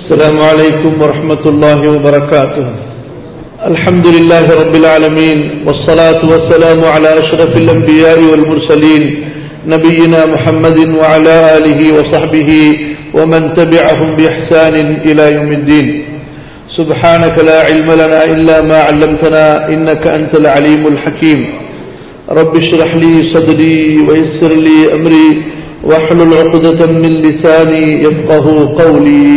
السلام عليكم ورحمة الله وبركاته الحمد لله رب العالمين والصلاة والسلام على أشرف الأنبياء والمرسلين نبينا محمد وعلى آله وصحبه ومن تبعهم بإحسان إلى يوم الدين سبحانك لا علم لنا إلا ما علمتنا إنك أنت العليم الحكيم رب اشرح لي صدري ويسر لي أمري واحلل عقدة من لساني يفقه قولي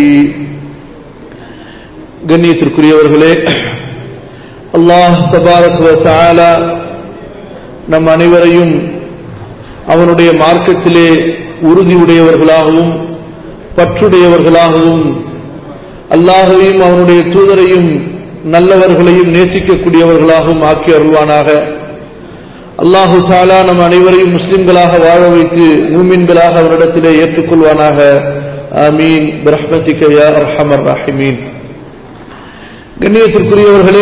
கண்ணியத்திற்குரியவர்களே அல்லாஹ் தபாரக் வ நம் அனைவரையும் அவனுடைய மார்க்கத்திலே உறுதியுடையவர்களாகவும் பற்றுடையவர்களாகவும் அல்லாஹையும் அவனுடைய தூதரையும் நல்லவர்களையும் நேசிக்கக்கூடியவர்களாகவும் ஆக்கி அருள்வானாக அல்லாஹு சாலா நம் அனைவரையும் முஸ்லிம்களாக வாழ வைத்து மூமின்களாக அவரிடத்திலே ஏற்றுக்கொள்வானாக ஆமீன் பிரஹ்மதிக யா அர்ஹமர் ராஹிமீன் கண்ணியத்திற்குரியவர்களே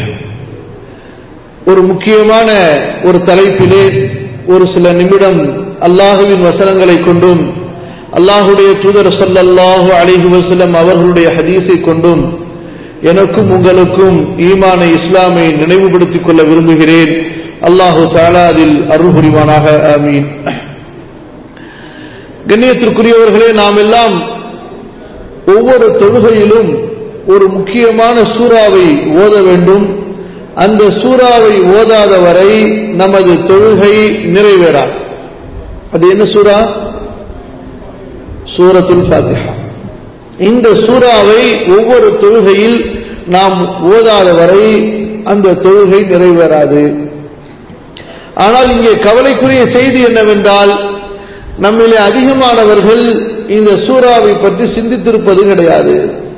ஒரு முக்கியமான ஒரு தலைப்பிலே ஒரு சில நிமிடம் அல்லாஹுவின் வசனங்களை கொண்டும் அல்லாஹுடைய தூதர் சல்லல்லாஹு அலிஹி வசலம் அவர்களுடைய ஹதீஸை கொண்டும் எனக்கும் உங்களுக்கும் ஈமான இஸ்லாமை நினைவுபடுத்திக் கொள்ள விரும்புகிறேன் அல்லாஹு தாலா அதில் அருள் புரிவானாக ஆமீன் கண்ணியத்திற்குரியவர்களே நாம் எல்லாம் ஒவ்வொரு தொழுகையிலும் ஒரு முக்கியமான சூறாவை ஓத வேண்டும் அந்த சூறாவை ஓதாத வரை நமது தொழுகை நிறைவேறா அது என்ன சூறா சூரத்துல் ஃபாத்திஹா இந்த சூறாவை ஒவ்வொரு தொழுகையில் நாம் ஓதாத வரை அந்த தொழுகை நிறைவேறாது ஆனால் இங்கே கவலைக்குரிய செய்தி என்னவென்றால் நம்மிலே அதிகமானவர்கள் இந்த சூறாவை பற்றி சிந்தித்திருப்பது கிடையாது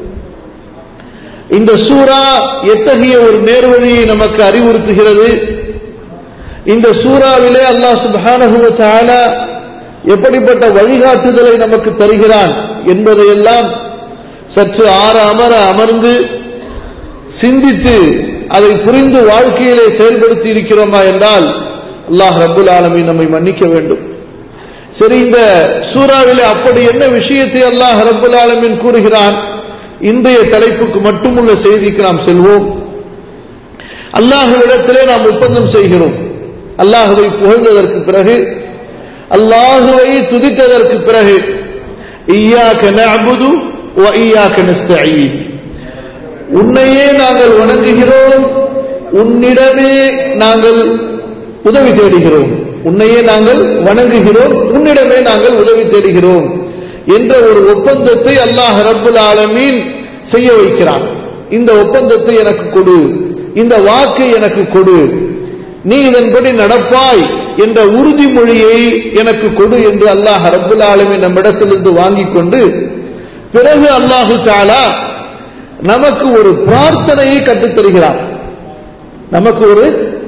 இந்த சூறா எத்தகைய ஒரு நேர்வழியை நமக்கு அறிவுறுத்துகிறது இந்த சூறாவிலே அல்லாஹ் சுபானகுவத்தால எப்படிப்பட்ட வழிகாட்டுதலை நமக்கு தருகிறான் என்பதையெல்லாம் சற்று ஆற அமர அமர்ந்து சிந்தித்து அதை புரிந்து வாழ்க்கையிலே செயல்படுத்தி இருக்கிறோமா என்றால் அல்லாஹ் ரபுல் ஆலமி நம்மை மன்னிக்க வேண்டும் சரி இந்த சூறாவிலே அப்படி என்ன விஷயத்தை அல்லாஹ் ரபுல் ஆலமின் கூறுகிறான் இன்றைய தலைப்புக்கு மட்டுமுள்ள செய்திக்கு நாம் செல்வோம் அல்லாஹுவிடத்திலே நாம் ஒப்பந்தம் செய்கிறோம் அல்லாஹுவை புகழ்ந்ததற்கு பிறகு அல்லாஹுவை துதித்ததற்கு பிறகு ஈயாக்க நஅபுது வ ஈயாக்க நஸ்தஈன் உன்னையே நாங்கள் வணங்குகிறோம் உன்னிடமே நாங்கள் உதவி தேடுகிறோம் உன்னையே நாங்கள் வணங்குகிறோம் உன்னிடமே நாங்கள் உதவி தேடுகிறோம் என்ற ஒரு ஒப்பந்தத்தை அல்லாஹ் ரப்புல் ஆலமீன் செய்ய வைக்கிறான் இந்த ஒப்பந்தத்தை எனக்கு கொடு இந்த வாக்கை எனக்கு கொடு நீ இதன்படி நடப்பாய் என்ற உறுதிமொழியை எனக்கு கொடு என்று அல்லாஹ் ரப்புல் ஆலமீன் நம்மிடத்திலிருந்து வாங்கிக் கொண்டு பிறகு அல்லாஹு தாலா நமக்கு ஒரு பிரார்த்தனையை கற்றுத்தருகிறான் நமக்கு ஒரு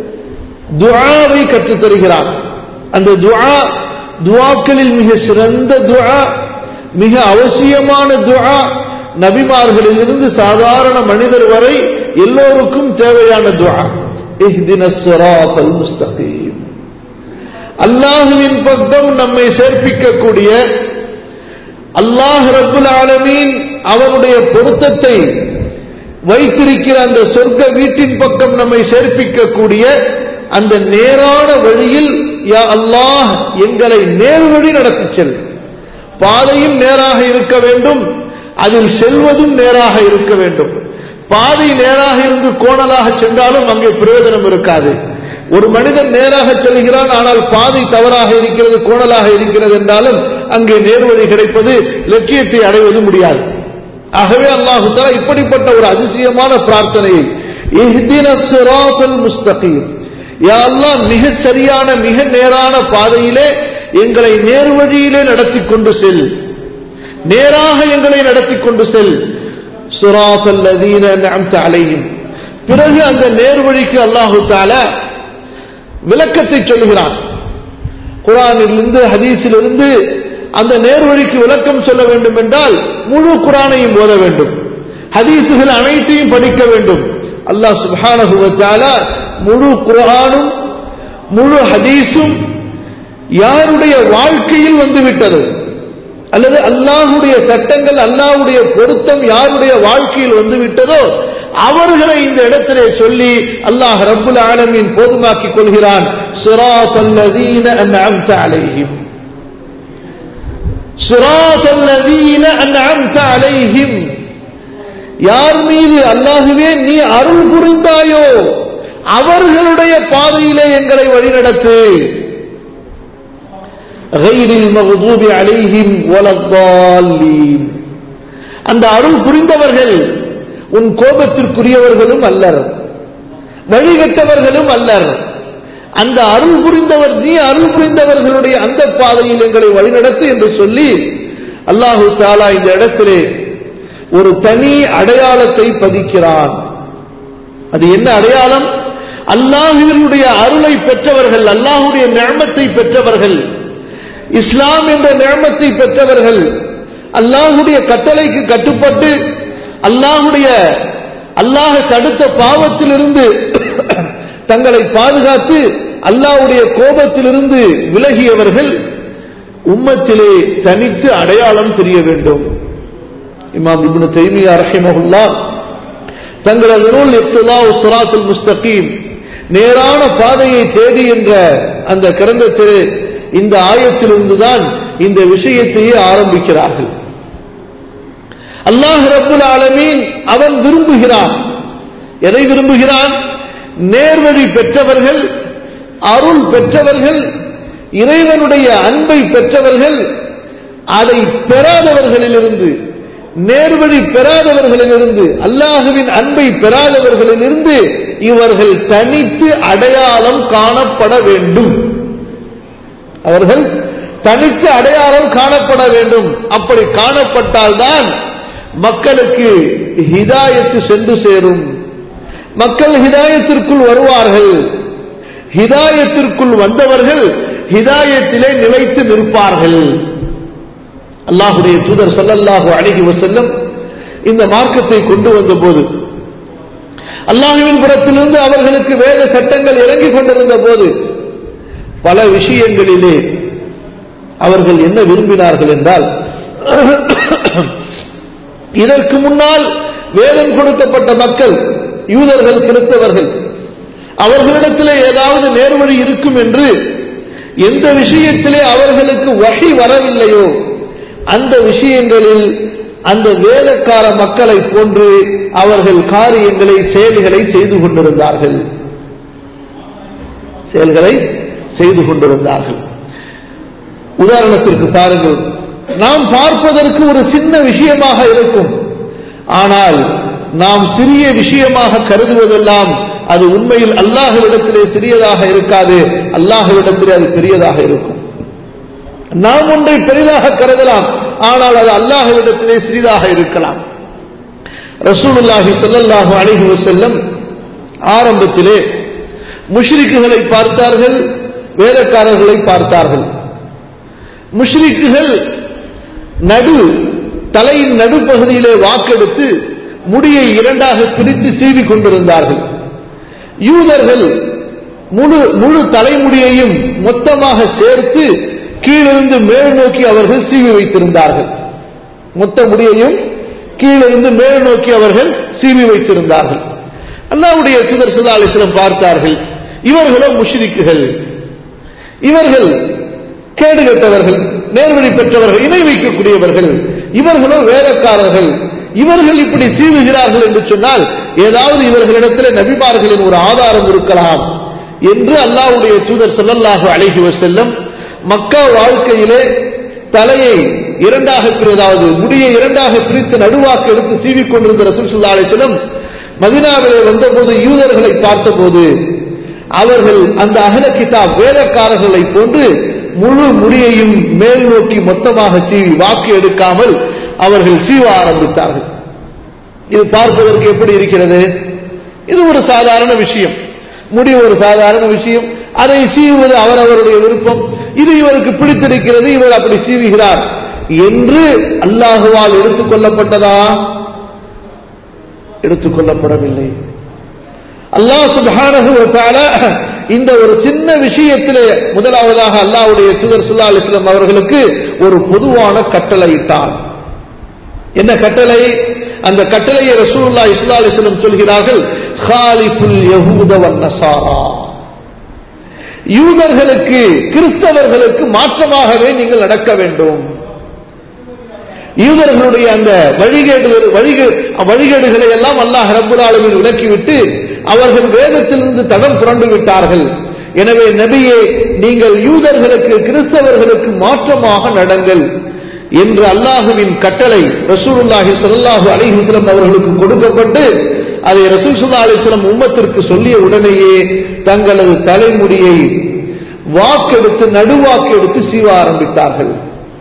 துஆவை கற்றுத்தருகிறான் அந்த துஆ துவாக்களில் மிக சிறந்த துஆ மிக அவசியமான துஆ நபிமார்களிலிருந்து சாதாரண மனிதர் வரை எல்லோருக்கும் தேவையான துஆ இஹ்தின ஸிராத்தல் முஸ்தகீம் அல்லாஹுவின் பக்கம் நம்மை சேர்ப்பிக்கக்கூடிய அல்லாஹ் ரப்புல் ஆலமீன் அவனுடைய பொருத்தத்தை வைத்திருக்கிற அந்த சொர்க்க வீட்டின் பக்கம் நம்மை சேர்ப்பிக்கக்கூடிய அந்த நேரான வழியில் யா அல்லாஹ் எங்களை நேர் வழி நடத்தி செல் பாதையும் நேராக இருக்க வேண்டும் அதில் செல்வதும் நேராக இருக்க வேண்டும் பாதை நேராக இருந்து கோணலாக சென்றாலும் அங்கே பிரயோஜனம் இருக்காது ஒரு மனிதன் நேராக செல்கிறான் ஆனால் பாதை தவறாக இருக்கிறது கோணலாக இருக்கிறது என்றாலும் அங்கே நேர்வழி கிடைப்பது லட்சியத்தை அடைவது முடியாது ஆகவே அல்லாஹு தலா இப்படிப்பட்ட ஒரு அதிசயமான பிரார்த்தனையை முஸ்தகீம் யா அல்லாஹ் மிக சரியான மிக நேரான பாதையிலே எங்களை நேர்வழியிலே நடத்தி கொண்டு செல் நேராக எங்களை நடத்தி கொண்டு செல் சுராசல்லதீன அலையும் பிறகு அந்த நேர்வழிக்கு அல்லாஹு தாலா விளக்கத்தை சொல்லுகிறான் குரானிலிருந்து ஹதீஸிலிருந்து அந்த நேர்வழிக்கு விளக்கம் சொல்ல வேண்டும் என்றால் முழு குரானையும் ஓத வேண்டும் ஹதீசுகள் அனைத்தையும் படிக்க வேண்டும் அல்லாஹ் சுபானகுவத்தால முழு குரானும் முழு ஹதீஸும் யாருடைய வாழ்க்கையில் வந்துவிட்டது அல்லது அல்லாஹுடைய சட்டங்கள் அல்லாஹுடைய பொருத்தம் யாருடைய வாழ்க்கையில் வந்து விட்டதோ அவர்களை இந்த இடத்திலே சொல்லி அல்லாஹ் ரப்புல் ஆலமீன் போதுமாக்கிக் கொள்கிறான் சிராத்தல்லதீன அன்அம்த அலைஹிம் சிராத்தல்லதீன அன்அம்த அலைஹிம் யார் மீது அல்லாஹுவே நீ அருள் புரிந்தாயோ அவர்களுடைய பாதையிலே எங்களை வழிநடத்து غير المغضوب عليهم ولا الضالين அந்த அருள் புரிந்தவர்கள் உன் கோபத்திற்குரியவர்களும் அல்லர் வழிகட்டவர்களும் அல்லர் அந்த அருள் புரிந்தவர் நீ அருள் புரிந்தவர்களுடைய அந்த பாதையில் எங்களை வழிநடத்து என்று சொல்லி அல்லாஹு தாலா இந்த இடத்திலே ஒரு தனி அடையாளத்தை பதிக்கிறான் அது என்ன அடையாளம் அல்லாஹுவினுடைய அருளை பெற்றவர்கள் அல்லாஹுடைய நியமத்தை பெற்றவர்கள் இஸ்லாம் என்ற நியமத்தை பெற்றவர்கள் அல்லாஹுடைய கட்டளைக்கு கட்டுப்பட்டு அல்லாஹுடைய அல்லாஹ் தடுத்த பாவத்திலிருந்து தங்களை பாதுகாத்து அல்லாஹுடைய கோபத்திலிருந்து விலகியவர்கள் உம்மத்திலே தனித்து அடையாளம் தெரிய வேண்டும் இமாம் இப்னு தைமியா ரஹிமஹுல்லா தங்களது நூல் இப்துலா சுராத்துல் முஸ்தகீம் நேரான பாதையை தேடி என்ற அந்த கிரந்தத்திலே இந்த ஆயத்திலிருந்துதான் இந்த விஷயத்தையே ஆரம்பிக்கிறார்கள் அல்லாஹ் ரப்புல் ஆலமீன் அவன் விரும்புகிறான் எதை விரும்புகிறான் நேர்வழி பெற்றவர்கள் அருள் பெற்றவர்கள் இறைவனுடைய அன்பை பெற்றவர்கள் அதை பெறாதவர்களிலிருந்து நேர்வழி பெறாதவர்களிலிருந்து அல்லாஹுவின் அன்பை பெறாதவர்களிலிருந்து இவர்கள் தனித்து அடையாளம் காணப்பட வேண்டும் அவர்கள் தனித்து அடையாளம் காணப்பட வேண்டும் அப்படி காணப்பட்டால்தான் மக்களுக்கு ஹிதாயத்து சென்று சேரும் மக்கள் ஹிதாயத்திற்குள் வருவார்கள் ஹிதாயத்திற்குள் வந்தவர்கள் ஹிதாயத்திலே நிலைத்து நிற்பார்கள் அல்லாஹுடைய தூதர் சல்லல்லாஹு அழகி வசல்லம் இந்த மார்க்கத்தை கொண்டு வந்த போது அல்லாஹுவின் புறத்திலிருந்து அவர்களுக்கு வேத சட்டங்கள் இறங்கிக் கொண்டிருந்த போது பல விஷயங்களிலே அவர்கள் என்ன விரும்பினார்கள் என்றால் இதற்கு முன்னால் வேதம் கொடுக்கப்பட்ட மக்கள் யூதர்கள் கிறிஸ்தவர்கள் அவர்களிடத்திலே ஏதாவது நேர்வழி இருக்கும் என்று எந்த விஷயத்திலே அவர்களுக்கு வகை வரவில்லையோ அந்த விஷயங்களில் அந்த வேதக்கார மக்களை போன்று அவர்கள் காரியங்களை செயல்களை செய்து கொண்டிருந்தார்கள் செயல்களை செய்து கொண்டிருந்தார்கள் உதாரணத்திற்கு பாருங்கள் நாம் பார்ப்பதற்கு ஒரு சின்ன விஷயமாக இருக்கும் ஆனால் நாம் சிறிய விஷயமாக கருதுவதெல்லாம் அது உண்மையில் அல்லாஹுவிடத்திலே சிறியதாக இருக்காது அல்லாஹுவிடத்திலே அது பெரியதாக இருக்கும் நாம் ஒன்றை பெரிதாக கருதலாம் ஆனால் அது அல்லாஹுவிடத்திலே சிறிதாக இருக்கலாம் ரசூலுல்லாஹி ஸல்லல்லாஹு அலைஹி வஸல்லம் ஆரம்பத்திலே முஷ்ரிக்குகளை பார்த்தார்கள் வேதக்காரர்களை பார்த்தார்கள் முஷ்ரிக்குகள் நடு தலையின் நடுப்பகுதியிலே வாக்கெடுத்து முடியை இரண்டாக பிரித்து சீவி கொண்டிருந்தார்கள் யூதர்கள் முழு முழு தலைமுடியையும் மொத்தமாக சேர்த்து கீழிருந்து மேல் நோக்கி அவர்கள் சீவி வைத்திருந்தார்கள் மொத்த முடியையும் கீழிருந்து மேல் நோக்கி அவர்கள் சீவி வைத்திருந்தார்கள் அல்லாவுடைய தூதர் சுதா அலிஸ்லம் பார்த்தார்கள் இவர்களோ முஷ்ரிக்குகள் இவர்கள் கேடு கெட்டவர்கள் நேர்வழி பெற்றவர்கள் இணை வைக்கக்கூடியவர்கள் இவர்களோ வேதக்காரர்கள் இவர்கள் இப்படி சீவுகிறார்கள் என்று சொன்னால் ஏதாவது இவர்களிடத்தில் நபிமார்களின் ஒரு ஆதாரம் இருக்கலாம் என்று அல்லாவுடைய தூதர் சொல்லல்லாக அழகி செல்லும் மக்கா வாழ்க்கையிலே தலையை இரண்டாக பிரிதாவது முடியை இரண்டாக பிரித்து நடுவாக்கு எடுத்து சீவிக் கொண்டிருந்த ரசூல் சுல்லா அலிஸ்லம் மதினாவிலே வந்தபோது யூதர்களை பார்த்தபோது அவர்கள் அந்த அகல கிதாப் வேதக்காரர்களை போன்று முழு முடியையும் மேல் நோக்கி மொத்தமாக சீவி வாக்கு எடுக்காமல் அவர்கள் சீவ ஆரம்பித்தார்கள் இது பார்ப்பதற்கு எப்படி இருக்கிறது இது ஒரு சாதாரண விஷயம் முடி ஒரு சாதாரண விஷயம் அதை சீவுவது அவரவருடைய விருப்பம் இது இவருக்கு பிடித்திருக்கிறது இவர் அப்படி சீவுகிறார் என்று அல்லாஹுவால் எடுத்துக்கொள்ளப்பட்டதா எடுத்துக்கொள்ளப்படவில்லை அல்லாஹ் சுபானகு இந்த ஒரு சின்ன விஷயத்திலே முதலாவதாக அல்லாஹ்வுடைய தூதர் சுல்லா அலிஸ்லாம் அவர்களுக்கு ஒரு பொதுவான கட்டளையிட்டார் என்ன கட்டளை அந்த கட்டளையை ரசூலுல்லாஹி ஸல்லல்லாஹு அலைஹி வஸல்லம் சொல்கிறார்கள் காலிஃபுல் யஹூத வன் நஸாரா யூதர்களுக்கு கிறிஸ்தவர்களுக்கு மாற்றமாகவே நீங்கள் நடக்க வேண்டும் யூதர்களுடைய அந்த வழிகேடுகள் வழிகே- வழிகேடுகளை எல்லாம் அல்லாஹ் ரப்புல் ஆலமீன் விலக்கிவிட்டு அவர்கள் வேதத்திலிருந்து தடம் புரண்டு விட்டார்கள் எனவே நபியே நீங்கள் யூதர்களுக்கு கிறிஸ்தவர்களுக்கு மாற்றமாக நடங்கள் என்று அல்லாஹுவின் கட்டளை ரசூலுல்லாஹி ஸல்லல்லாஹு அலைஹி வஸல்லம் அவர்களுக்கு கொடுக்கப்பட்டு அதை ரசூல் ஸல்லல்லாஹு அலைஹி வஸல்லம் உம்மத்திற்கு சொல்லிய உடனேயே தங்களது தலைமுடியை வாக்கெடுத்து நடுவாக்கு எடுத்து சீவ ஆரம்பித்தார்கள்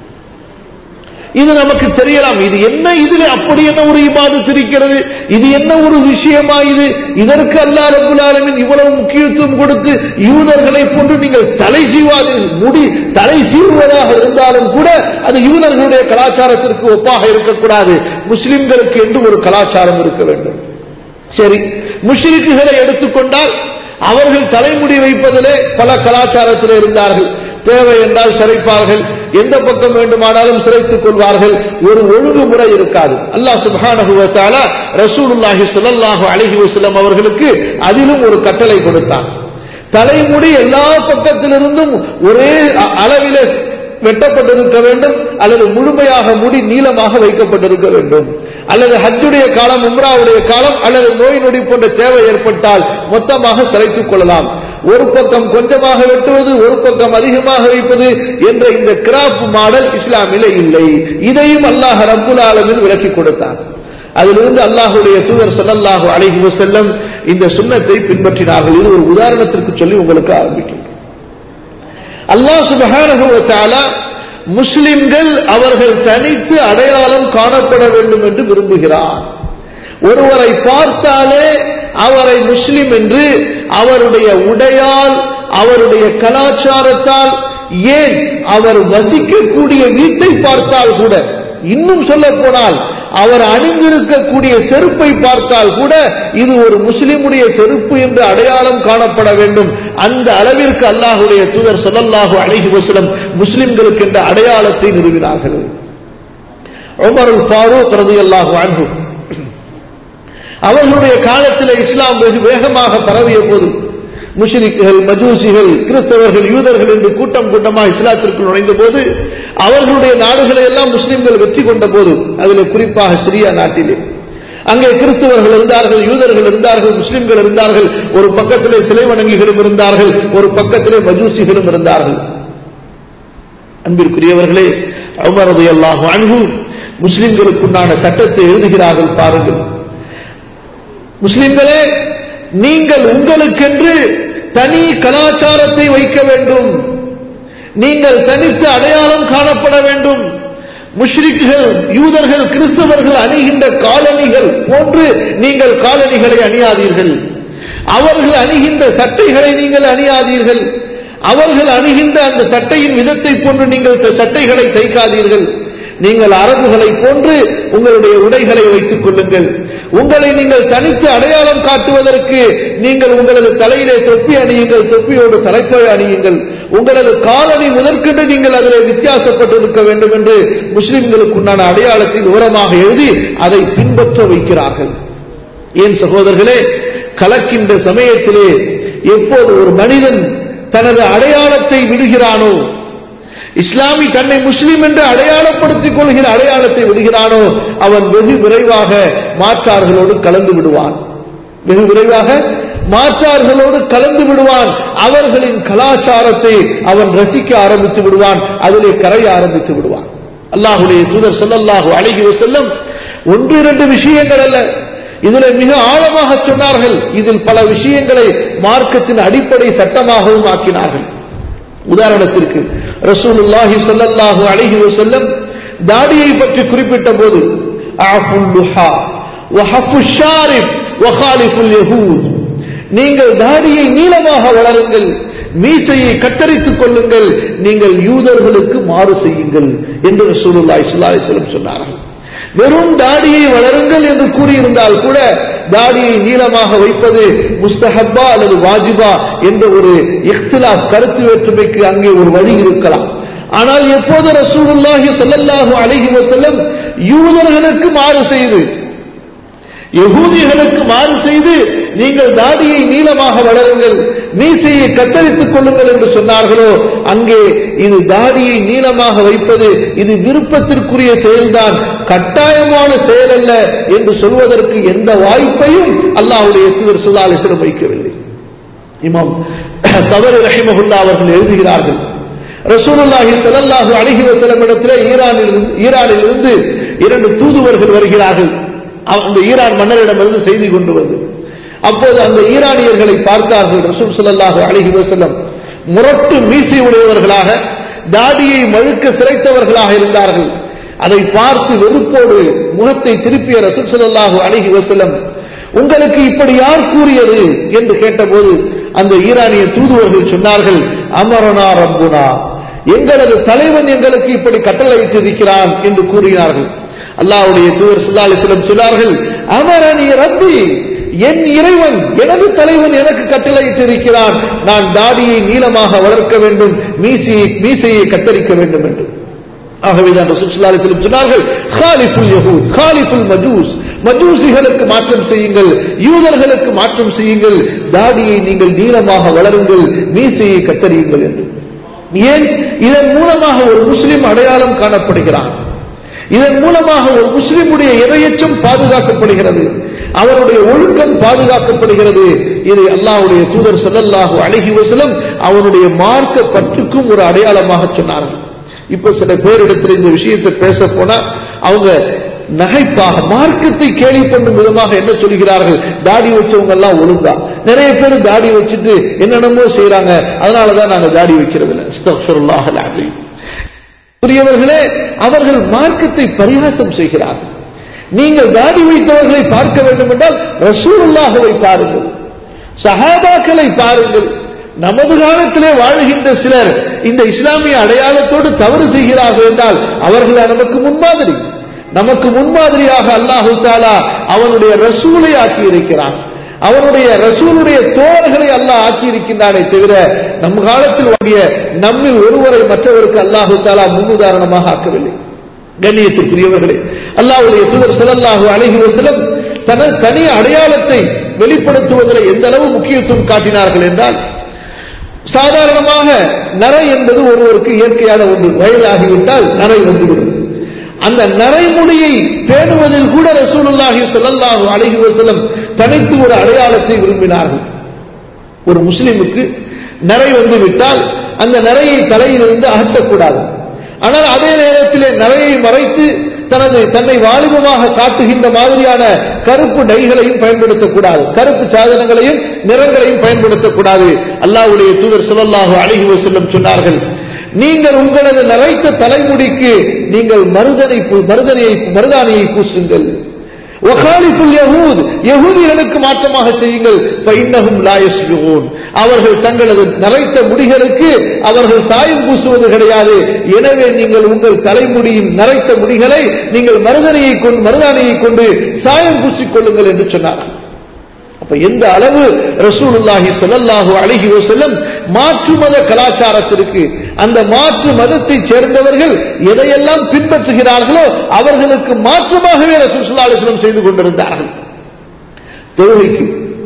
இது நமக்கு தெரியலாம் இது என்ன இதுல அப்படி என்ன ஒரு இபாதத் இருக்கிறது இது என்ன ஒரு விஷயமா இது இதற்கு அல்லா ரபுல் ஆலமின் இவ்வளவு முக்கியத்துவம் கொடுத்து யூதர்களை போன்று நீங்கள் தலை சீவாதீர்கள் முடி தலை சீவுவதாக இருந்தாலும் கூட அது யூதர்களுடைய கலாச்சாரத்திற்கு ஒப்பாக இருக்கக்கூடாது முஸ்லிம்களுக்கு என்று ஒரு கலாச்சாரம் இருக்க வேண்டும் சரி முஷ்ரிக்குகளை எடுத்துக்கொண்டால் அவர்கள் தலைமுடி வைப்பதிலே பல கலாச்சாரத்தில் இருந்தார்கள் தேவை என்றால் சிறைப்பார்கள் எந்த பக்கம் வேண்டுமானாலும் சிறைத்துக் கொள்வார்கள் ஒரு ஒழுங்குமுறை இருக்காது அல்லாஹ் சுப்ஹானஹு வ தஆலா ரசூலுல்லாஹி ஸல்லல்லாஹு அலைஹி வஸல்லம் அவர்களுக்கு அதிலும் ஒரு கட்டளை கொடுத்தான் தலைமுடி எல்லா பக்கத்திலிருந்தும் ஒரே அ- அளவிலே வெட்டப்பட்டிருக்க வேண்டும் அல்லது முழுமையாக முடி நீளமாக வைக்கப்பட்டிருக்க வேண்டும் அல்லது ஹஜ்ஜுடைய காலம் உம்ராவுடைய காலம் அல்லது நோய் நொடி போன்ற தேவை ஏற்பட்டால் மொத்தமாக சிறைத்துக் கொள்ளலாம் ஒரு பக்கம் கொஞ்சமாக வெட்டுவது ஒரு பக்கம் அதிகமாக வைப்பது என்ற இந்த கிராப் மாடல் இஸ்லாமிலே இல்லை இதையும் அல்லாஹ் ரப்புல் ஆலமீன் விலக்கி கொடுத்தான் அதிலிருந்து அல்லாஹுடைய தூதர் ஸல்லல்லாஹு அலைஹி வஸல்லம் இந்த சுன்னத்தை பின்பற்றினார்கள் இது ஒரு உதாரணத்திற்கு சொல்லி உங்களுக்கு ஆரம்பிக்கும் அல்லாஹ் சுப்ஹானஹு வ தஆலா முஸ்லிம்கள் அவர்கள் தனித்து அடையாளம் காணப்பட வேண்டும் என்று விரும்புகிறார் ஒருவரை பார்த்தாலே அவரை முஸ்லிம் என்று அவருடைய உடையால் அவருடைய கலாச்சாரத்தால் ஏன் அவர் வசிக்கக்கூடிய வீட்டை பார்த்தால் கூட இன்னும் சொல்ல போனால் அவர் அணிந்திருக்கக்கூடிய செருப்பை பார்த்தால் கூட இது ஒரு முஸ்லிமுடைய செருப்பு என்று அடையாளம் காணப்பட வேண்டும் அந்த அளவிற்கு அல்லாஹுடைய தூதர் ஸல்லல்லாஹு அலைஹி வஸல்லம் முஸ்லிம்களுக்கு என்ற அடையாளத்தை நிறுவினார்கள் உமருல் ஃபாரூக் ரலியல்லாஹு அன்ஹு அவர்களுடைய காலத்தில் இஸ்லாம் வெகு வேகமாக பரவிய போது முஷ்ரிக்குகள் மஜூசிகள் கிறிஸ்தவர்கள் யூதர்கள் என்று கூட்டம் கூட்டமாக இஸ்லாத்திற்குள் நுழைந்த போது அவர்களுடைய நாடுகளை எல்லாம் முஸ்லிம்கள் வெற்றி கொண்ட போது அதில் குறிப்பாக சிரியா நாட்டிலே அங்கே கிறிஸ்தவர்கள் இருந்தார்கள் யூதர்கள் இருந்தார்கள் முஸ்லிம்கள் இருந்தார்கள் ஒரு பக்கத்திலே சிலை வணங்கிகளும் இருந்தார்கள் ஒரு பக்கத்திலே மஜூசிகளும் இருந்தார்கள் அன்பிற்குரியவர்களே அமரது அல்லாஹ் அன்பு முஸ்லிம்களுக்குண்டான சட்டத்தை எழுதுகிறார்கள் பாருங்கள் முஸ்லிம்களே நீங்கள் உங்களுக்கென்று தனி கலாச்சாரத்தை வைக்க வேண்டும் நீங்கள் தனித்து அடையாளம் காணப்பட வேண்டும் முஷ்ரிக்குகள் யூதர்கள் கிறிஸ்தவர்கள் அணிகின்ற காலணிகள் போன்று நீங்கள் காலணிகளை அணியாதீர்கள் அவர்கள் அணிகின்ற சட்டைகளை நீங்கள் அணியாதீர்கள் அவர்கள் அணிகின்ற அந்த சட்டையின் விதத்தை போன்று நீங்கள் த- சட்டைகளை தைக்காதீர்கள் நீங்கள் அரபுகளை போன்று உங்களுடைய உடைகளை வைத்துக் கொள்ளுங்கள் உங்களை நீங்கள் தனித்து அடையாளம் காட்டுவதற்கு நீங்கள் உங்களது தலையிலே தொப்பி அணியுங்கள் தொப்பியோடு தலைப்பை அணியுங்கள் உங்களது காலணி முதற்கென்று நீங்கள் அதில் வித்தியாசப்பட்டிருக்க வேண்டும் என்று முஸ்லிம்களுக்குண்டான அடையாளத்தை விவரமாக எழுதி அதை பின்பற்ற வைக்கிறார்கள் ஏன் சகோதரர்களே கலக்கின்ற சமயத்திலே எப்போது ஒரு மனிதன் தனது அடையாளத்தை விடுகிறானோ இஸ்லாமி தன்னை முஸ்லிம் என்று அடையாளப்படுத்திக் கொள்கிற அடையாளத்தை விடுகிறானோ அவன் வெகு விரைவாக மாற்றார்களோடு கலந்து விடுவான் வெகு விரைவாக மாற்றார்களோடு கலந்து விடுவான் அவர்களின் கலாச்சாரத்தை அவன் ரசிக்க ஆரம்பித்து விடுவான் அதிலே கரைய ஆரம்பித்து விடுவான் அல்லாஹுடைய தூதர் ஸல்லல்லாஹு அலைஹி வஸல்லம் ஒன்று இரண்டு விஷயங்கள் அல்ல இதில் மிக ஆழமாக சொன்னார்கள் இதில் பல விஷயங்களை மார்க்கத்தின் அடிப்படை சட்டமாகவும் ஆக்கினார்கள் உதாரணத்திற்கு ரசூலுல்லாஹி ஸல்லல்லாஹு அலைஹி வஸல்லம் தாடியை பற்றி குறிப்பிட்ட போது அஃபுல் லுஹா வஹஃபு ஷாரிப் வகாலிஃபுல் யஹூத் நீங்கள் தாடியை நீளமாக வளருங்கள் மீசையை கத்தரித்துக் கொள்ளுங்கள் நீங்கள் யூதர்களுக்கு மாறு செய்யுங்கள் என்று ரசூலுல்லாஹி ஸல்லல்லாஹு அலைஹி வஸல்லம் சொன்னார்கள் வெறும் தாடியை வளருங்கள் என்று கூறியிருந்தால் கூட தாடியை நீளமாக வைப்பது முஸ்தஹப்பா அல்லது வாஜிபா என்ற ஒரு இஃப்திலாப் கருத்து வேற்றுமைக்கு அங்கே ஒரு வழி இருக்கலாம் ஆனால் எப்போது ரசூலுல்லாஹி ஸல்லல்லாஹு அலைஹி வஸல்லம் யூதர்களுக்கு மாறு செய்து யகூதிகளுக்கு மாறு செய்து நீங்கள் தாடியை நீளமாக வளருங்கள் மீசையை கத்தரித்துக் கொள்ளுங்கள் என்று சொன்னார்களோ அங்கே இது தாடியை நீளமாக வைப்பது இது விருப்பத்திற்குரிய செயல்தான் கட்டாயமான செயல் அல்ல என்று சொல்வதற்கு எந்த வாய்ப்பையும் அல்லாஹ்வுடைய தூதர் சுல்லாலிசிடம் வைக்கவில்லை இமாம் தவறு ரஹிமகுல்லா அவர்கள் எழுதுகிறார்கள் ரசூலுல்லாஹி ஸல்லல்லாஹு அலைஹி வஸல்லம் இடத்திலே ஈரானில் ஈரானிலிருந்து இரண்டு தூதுவர்கள் வருகிறார்கள் அந்த ஈரான் மன்னரிடமிருந்து செய்தி கொண்டு வந்து அப்போது அந்த ஈரானியர்களை பார்த்தார்கள் ரசூல் ஸல்லல்லாஹு அலைஹி வஸல்லம் முரட்டு மீசை உடையவர்களாக தாடியை மழுக்க சிரைத்தவர்களாக இருந்தார்கள் அதை பார்த்து வெறுப்போடு முகத்தை திருப்பிய ரசூல் ஸல்லல்லாஹு அலைஹி வஸல்லம் உங்களுக்கு இப்படி யார் கூறியது என்று கேட்டபோது அந்த ஈரானிய தூதுவர்கள் சொன்னார்கள் அமரனா ரப்புனா எங்களது தலைவன் எங்களுக்கு இப்படி கட்டளையிட்டிருக்கிறான் என்று கூறினார்கள் அல்லாஹ்வுடைய தூதர் ஸல்லல்லாஹு அலைஹி வஸல்லம் சொன்னார்கள் அமரனி ரப்பி என் இறைவன் எனது தலைவன் எனக்கு கட்டளையிட்டிருக்கிறான் நான் தாடியை நீளமாக வளர்க்க வேண்டும் மீசையை மீசையை கத்தரிக்க வேண்டும் என்று ஆகவேதான் ரசூல் ஸல்லல்லாஹு அலைஹி வஸல்லம் சொன்னார்கள் காலிஃபுல் யஹூத் காலிஃபுல் மஜூஸ் மஜூசிகளுக்கு மாற்றம் செய்யுங்கள் யூதர்களுக்கு மாற்றம் செய்யுங்கள் தாடியை நீங்கள் நீளமாக வளருங்கள் மீசையை கத்தரியுங்கள் என்று ஏன் இதன் மூலமாக ஒரு முஸ்லிம் அடையாளம் காணப்படுகிறான் இதன் மூலமாக ஒரு முஸ்லிமுடைய இரையச்சம் பாதுகாக்கப்படுகிறது அவருடைய ஒழுக்கம் பாதுகாக்கப்படுகிறது இது அல்லாஹ்வுடைய தூதர் ஸல்லல்லாஹு அலைஹி வஸல்லம் அவனுடைய மார்க்க பற்றுக்கும் ஒரு அடையாளமாக சொன்னார்கள் இப்ப சில பேரிடத்தில் இந்த விஷயத்தை பேச போனா அவங்க நகைப்பாக மார்க்கத்தை கேலி பண்ணும் விதமாக என்ன சொல்கிறார்கள் தாடி வச்சவங்க எல்லாம் ஒழுங்கா நிறைய பேர் தாடி வச்சுட்டு என்னென்னமோ செய்யறாங்க அதனாலதான் நாங்க தாடி வைக்கிறது இல்லை அஸ்தக்ஃபிருல்லாஹ் அல்-அஸீம். புரியவர்களே அவர்கள் மார்க்கத்தை பரிகாசம் செய்கிறார்கள் நீங்கள் தாடி வைத்தவர்களை பார்க்க வேண்டும் என்றால் ரசூலுல்லாஹவை பாருங்கள் சஹாபாக்களை பாருங்கள் நமது காலத்திலே வாழுகின்ற சிலர் இந்த இஸ்லாமிய அடையாளத்தோடு தவறு செய்கிறார்கள் என்றால் அவர்கள் நமக்கு முன்மாதிரி நமக்கு முன்மாதிரியாக அல்லாஹு தாலா அவனுடைய ரசூலை ஆக்கி இருக்கிறான் அவனுடைய ரசூலுடைய தோழர்களை அல்லாஹ் ஆக்கி இருக்கின்றானே தவிர நம் காலத்தில் வாங்கிய நம்மில் ஒருவரை மற்றவருக்கு அல்லாஹு தாலா முன்னுதாரணமாக ஆக்கவில்லை கண்ணியத்திற்குரியவர்களே அல்லாஹ்வுடைய தூதர் ஸல்லல்லாஹு அலைஹி வஸல்லம் தனது தனி அடையாளத்தை வெளிப்படுத்துவதில் எந்த அளவு முக்கியத்துவம் காட்டினார்கள் என்றால் சாதாரணமாக நரை என்பது ஒருவருக்கு இயற்கையான ஒன்று வயதாகிவிட்டால் நரை வந்துவிடும் அந்த நரைமுடியை பேணுவதில் கூட ரசூலுல்லாஹி ஸல்லல்லாஹு அலைஹி வஸல்லம் தனித்து ஒரு அடையாளத்தை விரும்பினார்கள் ஒரு முஸ்லிமுக்கு நரை வந்து விட்டால் அந்த நரையை தலையிலிருந்து அகற்றக்கூடாது ஆனால் அதே நேரத்திலே நரையை மறைத்து தனது தன்னை வாலிபமாக காட்டுகின்ற மாதிரியான கருப்பு டைகளையும் பயன்படுத்தக்கூடாது கருப்பு சாதனங்களையும் நிறங்களையும் பயன்படுத்தக்கூடாது அல்லாஹ்வுடைய தூதர் ஸல்லல்லாஹு அலைஹி வஸல்லம் சொன்னார்கள் நீங்கள் உங்களது நரைத்த தலைமுடிக்கு நீங்கள் மருதனை பூ- மருதனையை மருதானியை பூசுங்கள் வகாலிஃபுல் யஹூத் யஹூதிகளுக்கு மாற்றமாக செய்யுங்கள் ஃபைன்னஹும் லா யஸ்பிகூன் அவர்கள் தங்களது நரைத்த முடிகளுக்கு அவர்கள் சாயம் பூசுவது கிடையாது எனவே நீங்கள் உங்கள் தலைமுடியின் நரைத்த முடிகளை நீங்கள் மருதனையை கொண்டு மருதானியை கொண்டு சாயம் பூசிக் கொள்ளுங்கள் என்று சொன்னார்கள் அப்ப எந்த அளவு ரசூலுல்லாஹி ஸல்லல்லாஹு அலைஹி வஸல்லம் மாற்று மத கலாச்சாரத்திற்கு அந்த மாற்று மதத்தை சேர்ந்தவர்கள் எதையெல்லாம் பின்பற்றுகிறார்களோ அவர்களுக்கு மாற்றமாகவே ரசூல் ஸல்லல்லாஹு அலைஹி வஸல்லம் செய்து கொண்டிருந்தார்கள் தொழுகைக்கு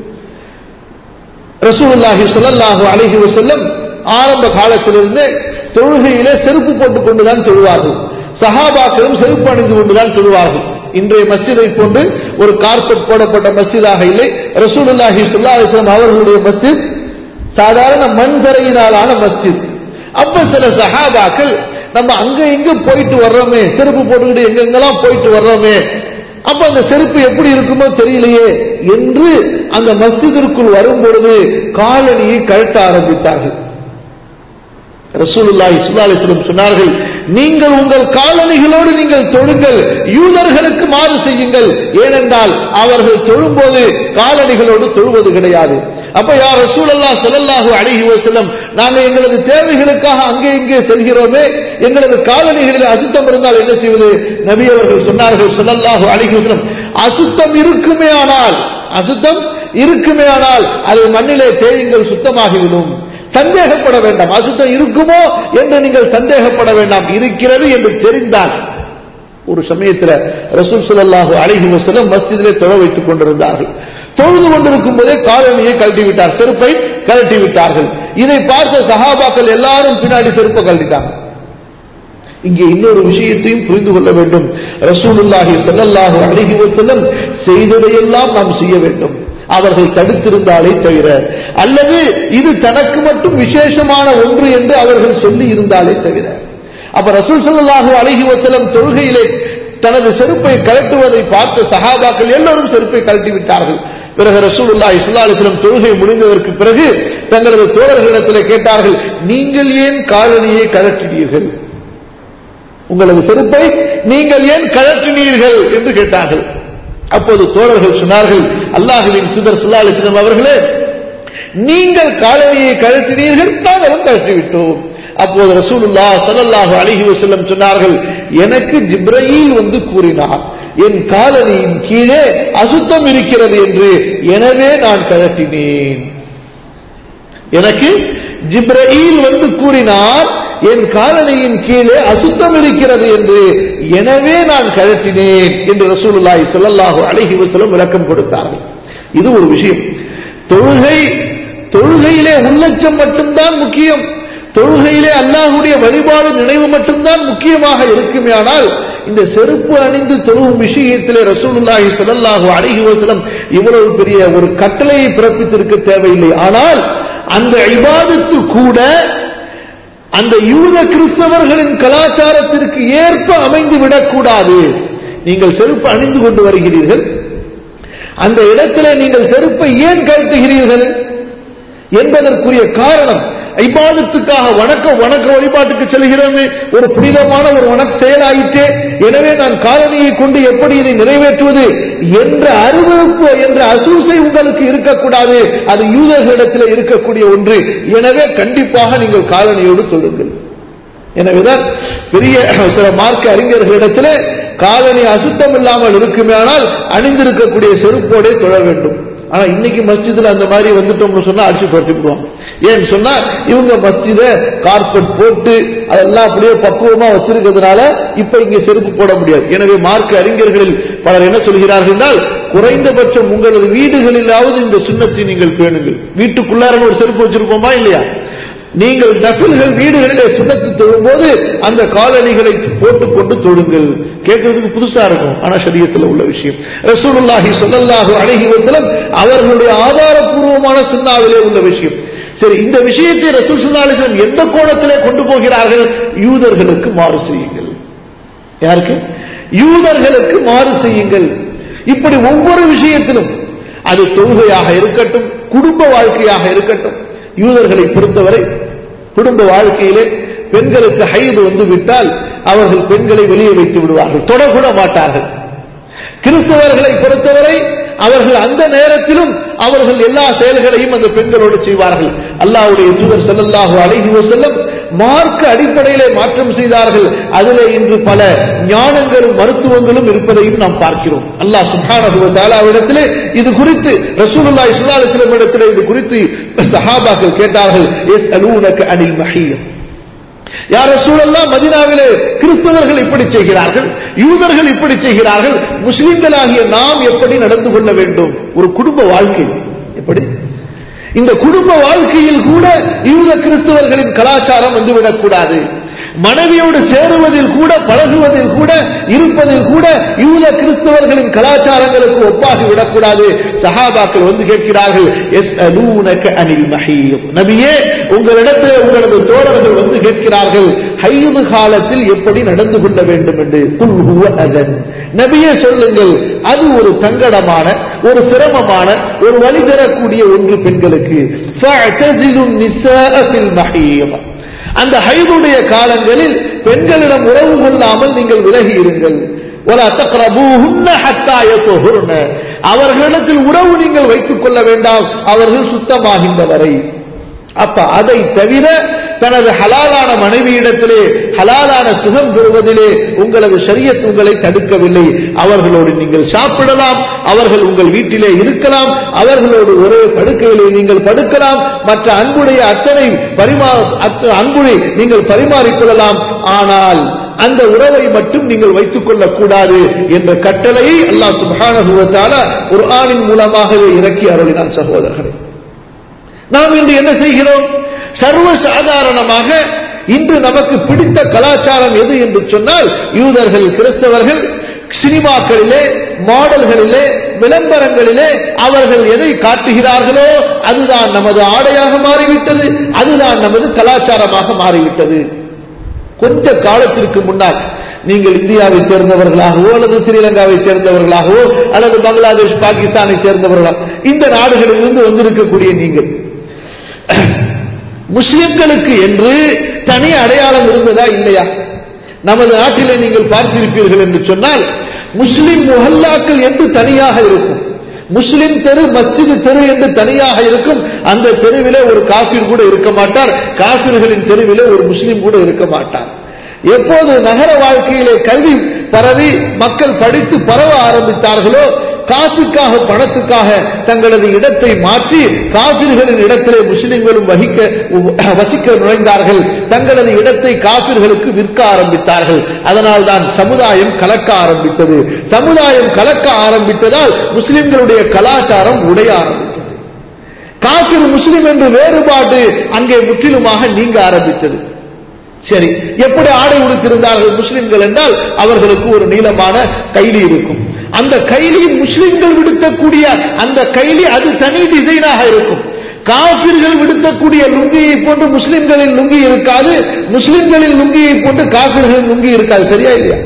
ரசூலுல்லாஹி ஸல்லல்லாஹு அலைஹி வஸல்லம் ஆரம்ப காலத்திலிருந்தே தொழுகையிலே செருப்பு போட்டுக் கொண்டுதான் தொழுவார்கள் சஹாபாக்களும் செருப்பு அணிந்து கொண்டுதான் தொழுவார்கள் இன்றைய மஸ்ஜிதை போன்று ஒரு கார்பெட் போடப்பட்ட மஸ்ஜிதாக இல்லை ரசூலுல்லாஹி ஸல்லல்லாஹு அலைஹி வஸல்லம் அவர்களுடைய மஸ்ஜித் சாதாரண மண் தரையினாலான மஸ்ஜித் அப்ப சில சஹாபாக்கள் நம்ம அங்க இங்க போயிட்டு வர்றோமே செருப்பு போட்டுக்கிட்டு எங்கெங்கெல்லாம் போயிட்டு வர்றோமே அப்ப அந்த செருப்பு எப்படி இருக்குமோ தெரியலையே என்று அந்த மஸ்ஜிதிற்குள் வரும் பொழுது காலணியை கழட்ட ஆரம்பித்தார்கள் ரசூலுல்லாஹி ஸல்லல்லாஹு அலைஹி வஸல்லம் சொன்னார்கள் நீங்கள் உங்கள் காலணிகளோடு நீங்கள் தொழுங்கள் யூதர்களுக்கு மாறு செய்யுங்கள் ஏனென்றால் அவர்கள் தொழும்போது காலணிகளோடு தொழுவது கிடையாது அப்ப யார் ரசூலுல்லாஹ் ஸல்லல்லாஹு அலைஹி வஸல்லம் நாங்க எங்களது தேவைகளுக்காக அங்கே இங்கே செல்கிறோமே எங்களது காலணிகளில் அசுத்தம் இருந்தால் என்ன செய்வது நபி அவர்கள் சொன்னார்கள் ஸல்லல்லாஹு அலைஹி வஸல்லம் அசுத்தம் இருக்குமே ஆனால் அசுத்தம் இருக்குமே ஆனால் அது மண்ணிலே தேயுங்கள் சுத்தமாகிவிடும் சந்தேகப்பட வேண்டாம் அசுத்தம் இருக்குமோ என்று நீங்கள் சந்தேகப்பட வேண்டாம் இருக்கிறது என்று தெரிந்தால் ஒரு சமயத்தில் ரசூல் ஸல்லல்லாஹு அலைஹி வஸல்லம் மஸ்ஜிதிலே தொழ வைத்துக் கொண்டிருந்தார்கள் தொழுது கொண்டிருக்கும் போதே காலணியை கழட்டி விட்டார் செருப்பை கழட்டி விட்டார்கள் இதை பார்த்த சஹாபாக்கள் எல்லாரும் பின்னாடி செருப்பை கழட்டிட்டாங்க இங்கே இன்னொரு விஷயத்தையும் புரிந்து கொள்ள வேண்டும் ரசூலுல்லாஹி ஸல்லல்லாஹு அலைஹி வஸல்லம் செய்ததையெல்லாம் நாம் செய்ய வேண்டும் அவர்கள் தடுத்திருந்தாலே தவிர அல்லது இது தனக்கு மட்டும் விசேஷமான ஒன்று என்று அவர்கள் சொல்லி இருந்தாலே தவிர அப்ப ரசூல் ஸல்லல்லாஹு அலைஹி வஸல்லம் தொழுகையிலே தனது செருப்பை கழட்டுவதை பார்த்த சஹாபாக்கள் எல்லோரும் செருப்பை கழட்டி விட்டார்கள் பிறகு ரசூலுல்லாஹி ஸல்லல்லாஹு அலைஹி வஸல்லம் தொழுகை முடிந்ததற்கு பிறகு தங்களது தோழர்களிடத்தில் கேட்டார்கள் நீங்கள் ஏன் காலணியை கழற்றினீர்கள் உங்களது செருப்பை நீங்கள் ஏன் கழற்றினீர்கள் என்று கேட்டார்கள் அப்போது தோழர்கள் சொன்னார்கள் அல்லாஹுவின் சுதர் சுல்லா அலிஸ்லாம் அவர்களே நீங்கள் காலணியை கழற்றினீர்கள் நாங்களும் கழற்றிவிட்டோம் அப்போது ரசூலுல்லா ஸல்லல்லாஹு அலைஹி வஸல்லம் சொன்னார்கள் எனக்கு ஜிப்ரயீல் வந்து கூறினார் என் காலனியின் கீழே அசுத்தம் இருக்கிறது என்று எனவே நான் கழட்டினேன் எனக்கு ஜிப்ரயீல் வந்து கூறினார் என் காலனியின் கீழே அசுத்தம் இருக்கிறது என்று எனவே நான் கழட்டினேன் என்று ரசூலுல்லாஹி ஸல்லல்லாஹு அலைஹி வஸல்லம் விளக்கம் கொடுத்தார்கள் இது ஒரு விஷயம் தொழுகை தொழுகையிலே உள்ளச்சம் மட்டும்தான் முக்கியம் தொழுகையிலே அல்லாஹுடைய வழிபாடு நினைவு மட்டும்தான் முக்கியமாக இருக்குமே ஆனால் இந்த செருப்பு அணிந்து தொழுகும் விஷயத்திலே ரசூலுல்லாஹி ஸல்லல்லாஹு அலைஹி வஸல்லம் இவ்வளவு பெரிய ஒரு கட்டளையை பிறப்பித்திருக்க தேவையில்லை ஆனால் அந்த இபாதத்து கூட அந்த யூத கிறிஸ்தவர்களின் கலாச்சாரத்திற்கு ஏற்ப அமைந்து விடக்கூடாது நீங்கள் செருப்பு அணிந்து கொண்டு வருகிறீர்கள் அந்த இடத்திலே நீங்கள் செருப்பை ஏன் கழட்டுகிறீர்கள் என்பதற்குரிய காரணம் ஐபாதத்துக்காக வணக்க வணக்க வழிபாட்டுக்கு செல்கிறோமே ஒரு புனிதமான ஒரு வணக்க செயலாயிற்றே எனவே நான் காலனியை கொண்டு எப்படி இதை நிறைவேற்றுவது என்ற அருவறுப்பு என்ற அசூசை உங்களுக்கு இருக்கக்கூடாது அது யூதர்களிடத்தில் இருக்கக்கூடிய ஒன்று எனவே கண்டிப்பாக நீங்கள் காலனியோடு தொழுங்கள் எனவேதான் பெரிய சில மார்க்க அறிஞர்களிடத்தில் காலனி அசுத்தம் இல்லாமல் இருக்குமே ஆனால் அணிந்திருக்கக்கூடிய செருப்போடே தொழ வேண்டும் ஆனா இன்னைக்கு மஸ்ஜிதுல அந்த மாதிரி வந்துட்டோம்னு சொன்னா அடிச்சு துரத்தி விடுவாங்க ஏன்னு சொன்னா இவங்க மஸ்ஜித கார்பெட் போட்டு அதெல்லாம் அப்படியே பக்குவமா வச்சிருக்கிறதுனால இப்ப இங்க செருப்பு போட முடியாது எனவே மார்க்க அறிஞர்களில் பலர் என்ன சொல்கிறார்கள் என்றால் குறைந்தபட்சம் உங்களது வீடுகளிலாவது இந்த சுண்ணத்தை நீங்கள் பேணுங்கள் வீட்டுக்குள்ளார ஒரு செருப்பு வச்சிருப்போமா இல்லையா நீங்கள் நபில்கள் வீடுகளிலே சுண்ணத்து தொழும்போது அந்த காலணிகளை போட்டுக்கொண்டு தொழுங்கள் கேட்கறதுக்கு புதுசா இருக்கும் ஆனா சரியத்தில் உள்ள விஷயம் ரசூலுல்லாஹி ஸல்லல்லாஹு அலைஹி வஸல்லம் அவர்களுடைய ஆதாரபூர்வமான சுண்ணாவிலே உள்ள விஷயம் சரி இந்த விஷயத்தை ரசூல் ஸல்லல்லாஹு அலைஹி வஸல்லம் எந்த கோணத்திலே கொண்டு போகிறார்கள் யூதர்களுக்கு மாறு செய்யுங்கள் யாருக்கு யூதர்களுக்கு மாறு செய்யுங்கள் இப்படி ஒவ்வொரு விஷயத்திலும் அது தொழுகையாக இருக்கட்டும் குடும்ப வாழ்க்கையாக இருக்கட்டும் யூதர்களை பொறுத்தவரை குடும்ப வாழ்க்கையிலே பெண்களுக்கு ஹைது வந்து விட்டால் அவர்கள் பெண்களை வெளியே வைத்து விடுவார்கள் தொடக்கூட மாட்டார்கள் கிறிஸ்தவர்களை பொறுத்தவரை அவர்கள் அந்த நேரத்திலும் அவர்கள் எல்லா செயல்களையும் அந்த பெண்களோடு செய்வார்கள் அல்லாஹ்வுடைய தூதர் ஸல்லல்லாஹு அலைஹி வஸல்லம் மார்க்க அடிப்படையிலே மாற்றம் செய்தார்கள் அதிலே இன்று பல ஞானங்களும் மருத்துவங்களும் இருப்பதையும் நாம் பார்க்கிறோம் அல்லாஹ் சுப்ஹானஹு வ தஆலாவிடத்திலே இது குறித்து ரசூலுல்லாஹி ஸல்லல்லாஹு அலைஹி வஸல்லம் இடத்திலே இது குறித்து சஹாபாக்கள் கேட்டார்கள் யஸ்அலூனக அனில் மஹீத் யார் ரசூலல்லாஹ் மதீனாவிலே கிறிஸ்தவர்கள் இப்படி செய்கிறார்கள் யூதர்கள் இப்படி செய்கிறார்கள் முஸ்லிம்களாகிய நாம் எப்படி நடந்து கொள்ள வேண்டும் ஒரு குடும்ப வாழ்க்கை எப்படி இந்த குடும்ப வாழ்க்கையில் கூட யூத கிறிஸ்தவர்களின் கலாச்சாரம் வந்துவிடக்கூடாது மனைவியோடு சேருவதில் கூட பழகுவதில் கூட இருப்பதில் கூட யூத கிறிஸ்தவர்களின் கலாச்சாரங்களுக்கு ஒப்பாகி விடக்கூடாது சஹாபாக்கள் வந்து கேட்கிறார்கள் எஸ் அனில் மஹீத் நபியே உங்களிடத்தில் உங்களது தோழர்கள் வந்து கேட்கிறார்கள் ஹைது காலத்தில் எப்படி நடந்து கொள்ள வேண்டும் என்று குல் ஹுவ அதன் நபியே சொல்லுங்கள் அது ஒரு தங்கடமான ஒரு சிரமமான ஒரு வழி தரக்கூடிய ஒன்று பெண்களுக்கு ஃபஅ்தஸிலுன் நிஸாஅ ஃபில் மஹீத் அந்த ஹைதுடைய காலங்களில் பெண்களிடம் உறவு கொள்ளாமல் நீங்கள் விலகி இருங்கள் அவர்களிடத்தில் உறவு நீங்கள் வைத்துக் கொள்ள வேண்டாம் அவர்கள் சுத்தமாகின்ற வரை அப்ப அதை தவிர தனது ஹலாலான மனைவியிடத்திலே ஹலாலான சுகம் பெறுவதிலே உங்களது ஷரியத் உங்களை தடுக்கவில்லை அவர்களோடு நீங்கள் சாப்பிடலாம் அவர்கள் உங்கள் வீட்டிலே இருக்கலாம் அவர்களோடு ஒரே படுக்கையிலே நீங்கள் படுக்கலாம் மற்ற அன்புடைய அத்தனை பரிமா அத்த- அன்புரை நீங்கள் பரிமாறிக்கொள்ளலாம் ஆனால் அந்த உறவை மட்டும் நீங்கள் வைத்துக் கொள்ளக் கூடாது என்ற கட்டளையை அல்லாஹ் சுப்ஹானஹு வ தஆலா குர்ஆனின் மூலமாகவே இறக்கி அருளினான் சகோதரர்களே நாம் இன்று என்ன செய்கிறோம் சர்வ சாதாரணமாக இன்று நமக்கு பிடித்த கலாச்சாரம் எது என்று சொன்னால் யூதர்கள் கிறிஸ்தவர்கள் சினிமாக்களிலே மாடல்களிலே விளம்பரங்களிலே அவர்கள் எதை காட்டுகிறார்களோ அதுதான் நமது ஆடையாக மாறிவிட்டது அதுதான் நமது கலாச்சாரமாக மாறிவிட்டது கொஞ்ச காலத்திற்கு முன்னால் நீங்கள் இந்தியாவை சேர்ந்தவர்களாகவோ அல்லது ஸ்ரீலங்காவை சேர்ந்தவர்களாகவோ அல்லது பங்களாதேஷ் பாகிஸ்தானை சேர்ந்தவர்களாக இந்த நாடுகளிலிருந்து வந்திருக்கக்கூடிய நீங்கள் முஸ்லிம்களுக்கு என்று தனி அடையாளம் இருந்ததா இல்லையா நமது நாட்டிலே நீங்கள் பார்த்திருப்பீர்கள் என்று சொன்னால் முஸ்லிம் முஹல்லாக்கள் என்று தனியாக இருக்கும் முஸ்லிம் தெரு மஸ்ஜிது தெரு என்று தனியாக இருக்கும் அந்த தெருவிலே ஒரு காஃபிர் கூட இருக்க மாட்டார் காஃபிர்களின் தெருவிலே ஒரு முஸ்லிம் கூட இருக்க மாட்டார் எப்போது நகர வாழ்க்கையிலே கல்வி பரவி மக்கள் படித்து பரவ ஆரம்பித்தார்களோ காசுக்காக பணத்துக்காக தங்களது இடத்தை மாற்றி காபிர்களின் இடத்திலே முஸ்லிம்களும் வகிக்க வசிக்க நுழைந்தார்கள் தங்களது இடத்தை காபிர்களுக்கு விற்க ஆரம்பித்தார்கள் அதனால் தான் சமுதாயம் கலக்க ஆரம்பித்தது சமுதாயம் கலக்க ஆரம்பித்ததால் முஸ்லிம்களுடைய கலாச்சாரம் உடைய ஆரம்பித்தது காபிர் முஸ்லிம் என்று வேறுபாடு அங்கே முற்றிலுமாக நீங்க ஆரம்பித்தது சரி எப்படி ஆடை உடுத்திருந்தார்கள் முஸ்லிம்கள் என்றால் அவர்களுக்கு ஒரு நீளமான கைலி இருக்கும் அந்த கைலி முஸ்லிம்கள் விடுத்தக்கூடிய அந்த கைலி அது தனி டிசைனாக இருக்கும் காபிர்கள் விடுத்தக்கூடிய லுங்கியை போன்று முஸ்லிம்களின் லுங்கி இருக்காது முஸ்லிம்களின் லுங்கியை போன்று காபிர்களின் லுங்கி இருக்காது சரியா இல்லையா